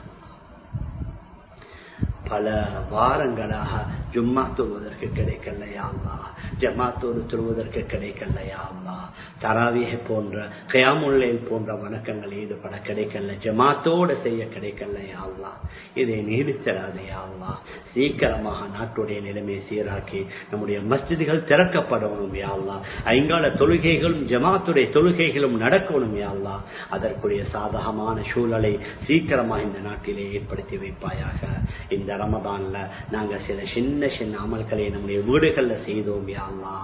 பல வாரங்களாக ஜும்மா தொழுவதற்கு கிடைக்கலையா அல்லா ஜமாத்தோடு தொழுவதற்கு கிடைக்கலையா அல்லா தராவிய போன்ற கயாமுல்லை போன்ற வணக்கங்கள் ஈடுபட கிடைக்கல ஜமாத்தோடு செய்ய கிடைக்கலையா அல்லா இதை நீடித்தராதையா அல்லா சீக்கிரமாக நாட்டுடைய நிலைமை சீராக்கி நம்முடைய மஸ்ஜிதுகள் திறக்கப்படணும் யாழ்லா ஐங்கால தொழுகைகளும் ஜமாத்துடைய தொழுகைகளும் நடக்கணும் யாழ்லா அதற்குரிய சாதகமான சூழலை சீக்கிரமாக இந்த நாட்டிலே ஏற்படுத்தி வைப்பாயாக இந்த ரமதான்ல நாங்க சில சின்ன சின்ன அமல்களை நம்முடைய வீடுகள்ல செய்தோம் யாழ்லா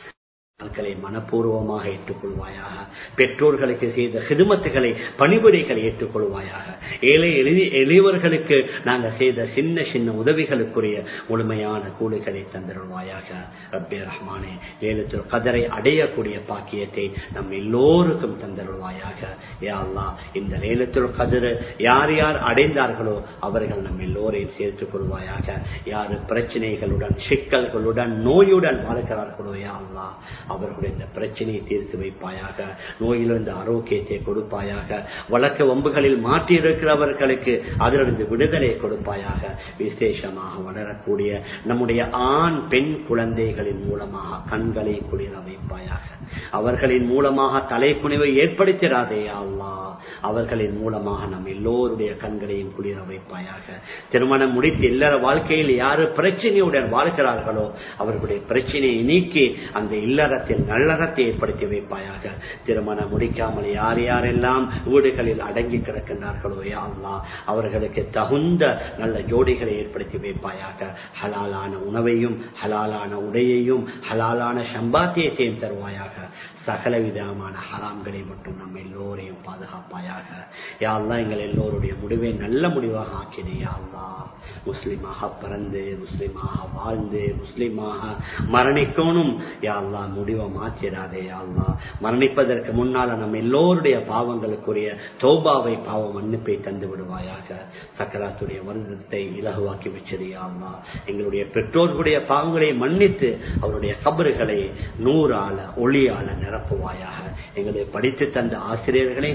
மக்களை மனப்பூர்வமாக ஏற்றுக்கொள்வாயாக பெற்றோர்களுக்கு செய்த ஹிதுமத்துகளை பணிபுரைகளை ஏற்றுக்கொள்வாயாக ஏழை எளி எளியவர்களுக்கு நாங்கள் செய்த சின்ன சின்ன உதவிகளுக்குரிய முழுமையான கூலிகளை தந்திருவாயாக ரப்பே ரஹ்மானே லேலத்தில் கதரை அடையக்கூடிய பாக்கியத்தை நம் எல்லோருக்கும் தந்திருவாயாக யா அல்லா இந்த லேலத்தில் கதிர யார் யார் அடைந்தார்களோ அவர்கள் நம் எல்லோரையும் சேர்த்துக் கொள்வாயாக யாரு பிரச்சனைகளுடன் சிக்கல்களுடன் நோயுடன் வாழ்கிறார்களோ யா அல்லா அவர்களுடைய இந்த பிரச்சனையை தீர்த்து வைப்பாயாக நோயிலிருந்து ஆரோக்கியத்தை கொடுப்பாயாக வழக்கு வம்புகளில் மாற்றி இருக்கிறவர்களுக்கு அதிலிருந்து விடுதலை கொடுப்பாயாக விசேஷமாக வளரக்கூடிய நம்முடைய ஆண் பெண் குழந்தைகளின் மூலமாக கண்களை குளிர வைப்பாயாக அவர்களின் மூலமாக தலைப்புணிவை ஏற்படுத்திடாதே அல்லா அவர்களின் மூலமாக நம் எல்லோருடைய கண்களையும் குளிர வைப்பாயாக திருமணம் முடித்து இல்லற வாழ்க்கையில் யாரு பிரச்சனையுடன் வாழ்கிறார்களோ அவர்களுடைய பிரச்சனையை நீக்கி அந்த இல்லறத்தில் நல்லறத்தை ஏற்படுத்தி வைப்பாயாக திருமணம் முடிக்காமல் யார் யாரெல்லாம் வீடுகளில் அடங்கி கிடக்கின்றார்களோ யாழ்லா அவர்களுக்கு தகுந்த நல்ல ஜோடிகளை ஏற்படுத்தி வைப்பாயாக ஹலாலான உணவையும் ஹலாலான உடையையும் ஹலாலான சம்பாத்தியத்தையும் தருவாயாக சகல விதமான ஹராம்களை மட்டும் நம்ம எல்லோரையும் பாதுகாப்பாயாக யாழ்லா எங்கள் எல்லோருடைய முடிவை நல்ல முடிவாக ஆக்கினே யாழ்லா முஸ்லிமாக பிறந்து முஸ்லிமாக வாழ்ந்து முஸ்லிமாக மரணிக்கணும் யாழ்லா முடிவை மாற்றிடாதே யாழ்லா மரணிப்பதற்கு முன்னால நம்ம எல்லோருடைய பாவங்களுக்குரிய தௌபாவை பாவ மன்னிப்பை தந்து விடுவாயாக சக்கராத்துடைய வருடத்தை இலகுவாக்கி வச்சது யாழ்லா எங்களுடைய பெற்றோர்களுடைய பாவங்களை மன்னித்து அவருடைய கபறுகளை நூறால ஒளியால நிரப்புவாயாக எங்களை படித்து தந்த ஆசிரியர்களை கபூர்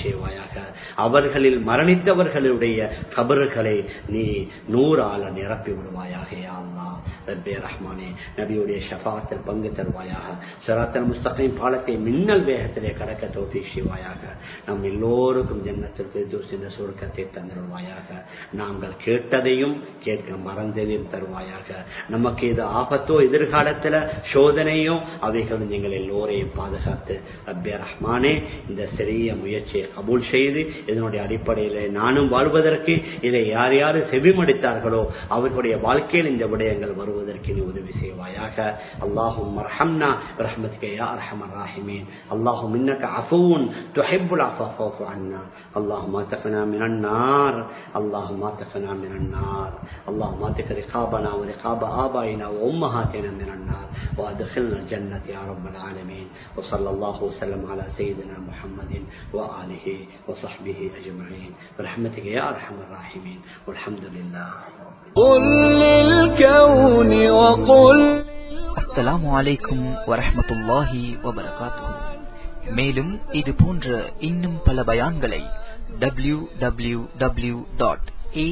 செய்வாயாக அவர்களில் மரணித்தவர்களுடைய கபறுகளை நீ நூறால நிரப்பி விடுவாயாக யா அல்லாஹ் ரப்பே ரஹ்மானே நபியுடைய ஷஃபாத்தில் பங்கு தருவாயாக சராத்தல் முஸ்தகையும் பாலத்தை மின்னல் வேகத்திலே கடக்க தோப்பி செய்வாயாக நம் எல்லோருக்கும் ஜன்னத்திற்கு இந்த சுருக்கத்தை தந்துடுவாயாக நாங்கள் கேட்டதையும் கேட்க மறந்ததையும் தருவாயாக நமக்கு இது ஆபத்தோ எதிர்காலத்துல சோதனையோ அவைகளும் எங்கள் எல்லோரையும் பாதுகாத்து ரப்பே ரஹ்மானே இந்த சிறிய முயற்சியை கபூல் செய்து இதனுடைய அடிப்படையில் நானும் வாழ்வதற்கு இதை யார் யார் செவிமடித்தார்களோ அவர்களுடைய வாழ்க்கையில் இந்த விடயங்கள் வருவதற்கு நீ உதவி செய்வாயாக அல்லாஹும் மர்ஹம்னா برحمتك يا ارحم الراحمين اللهم انك عفو تحب العفو فاعف عنا اللهم اتقنا من النار اللهم اتقنا من النار اللهم اتق رقابنا ورقاب ابائنا وامهاتنا من النار وادخلنا الجنه يا رب العالمين وصلى الله وسلم على سيدنا محمد واله وصحبه اجمعين برحمتك يا ارحم الراحمين والحمد لله قل للكون وقل அஸ்ஸலாமு அலைக்கும் வரஹ்மத்துல்லாஹி வபரகாத்துஹு மேலும் இது போன்ற இன்னும் பல பயான்களை டபிள்யூ டபிள்யூ டபிள்யூ டாட்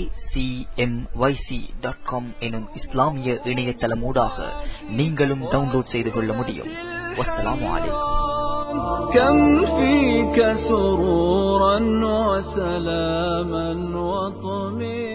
எனும் இஸ்லாமிய இணையதளமூடாக நீங்களும் டவுன்லோட் செய்து கொள்ள முடியும் வஸ்ஸலாமு அலைக்கும் كم فيك سرورا وسلاما وطمئنا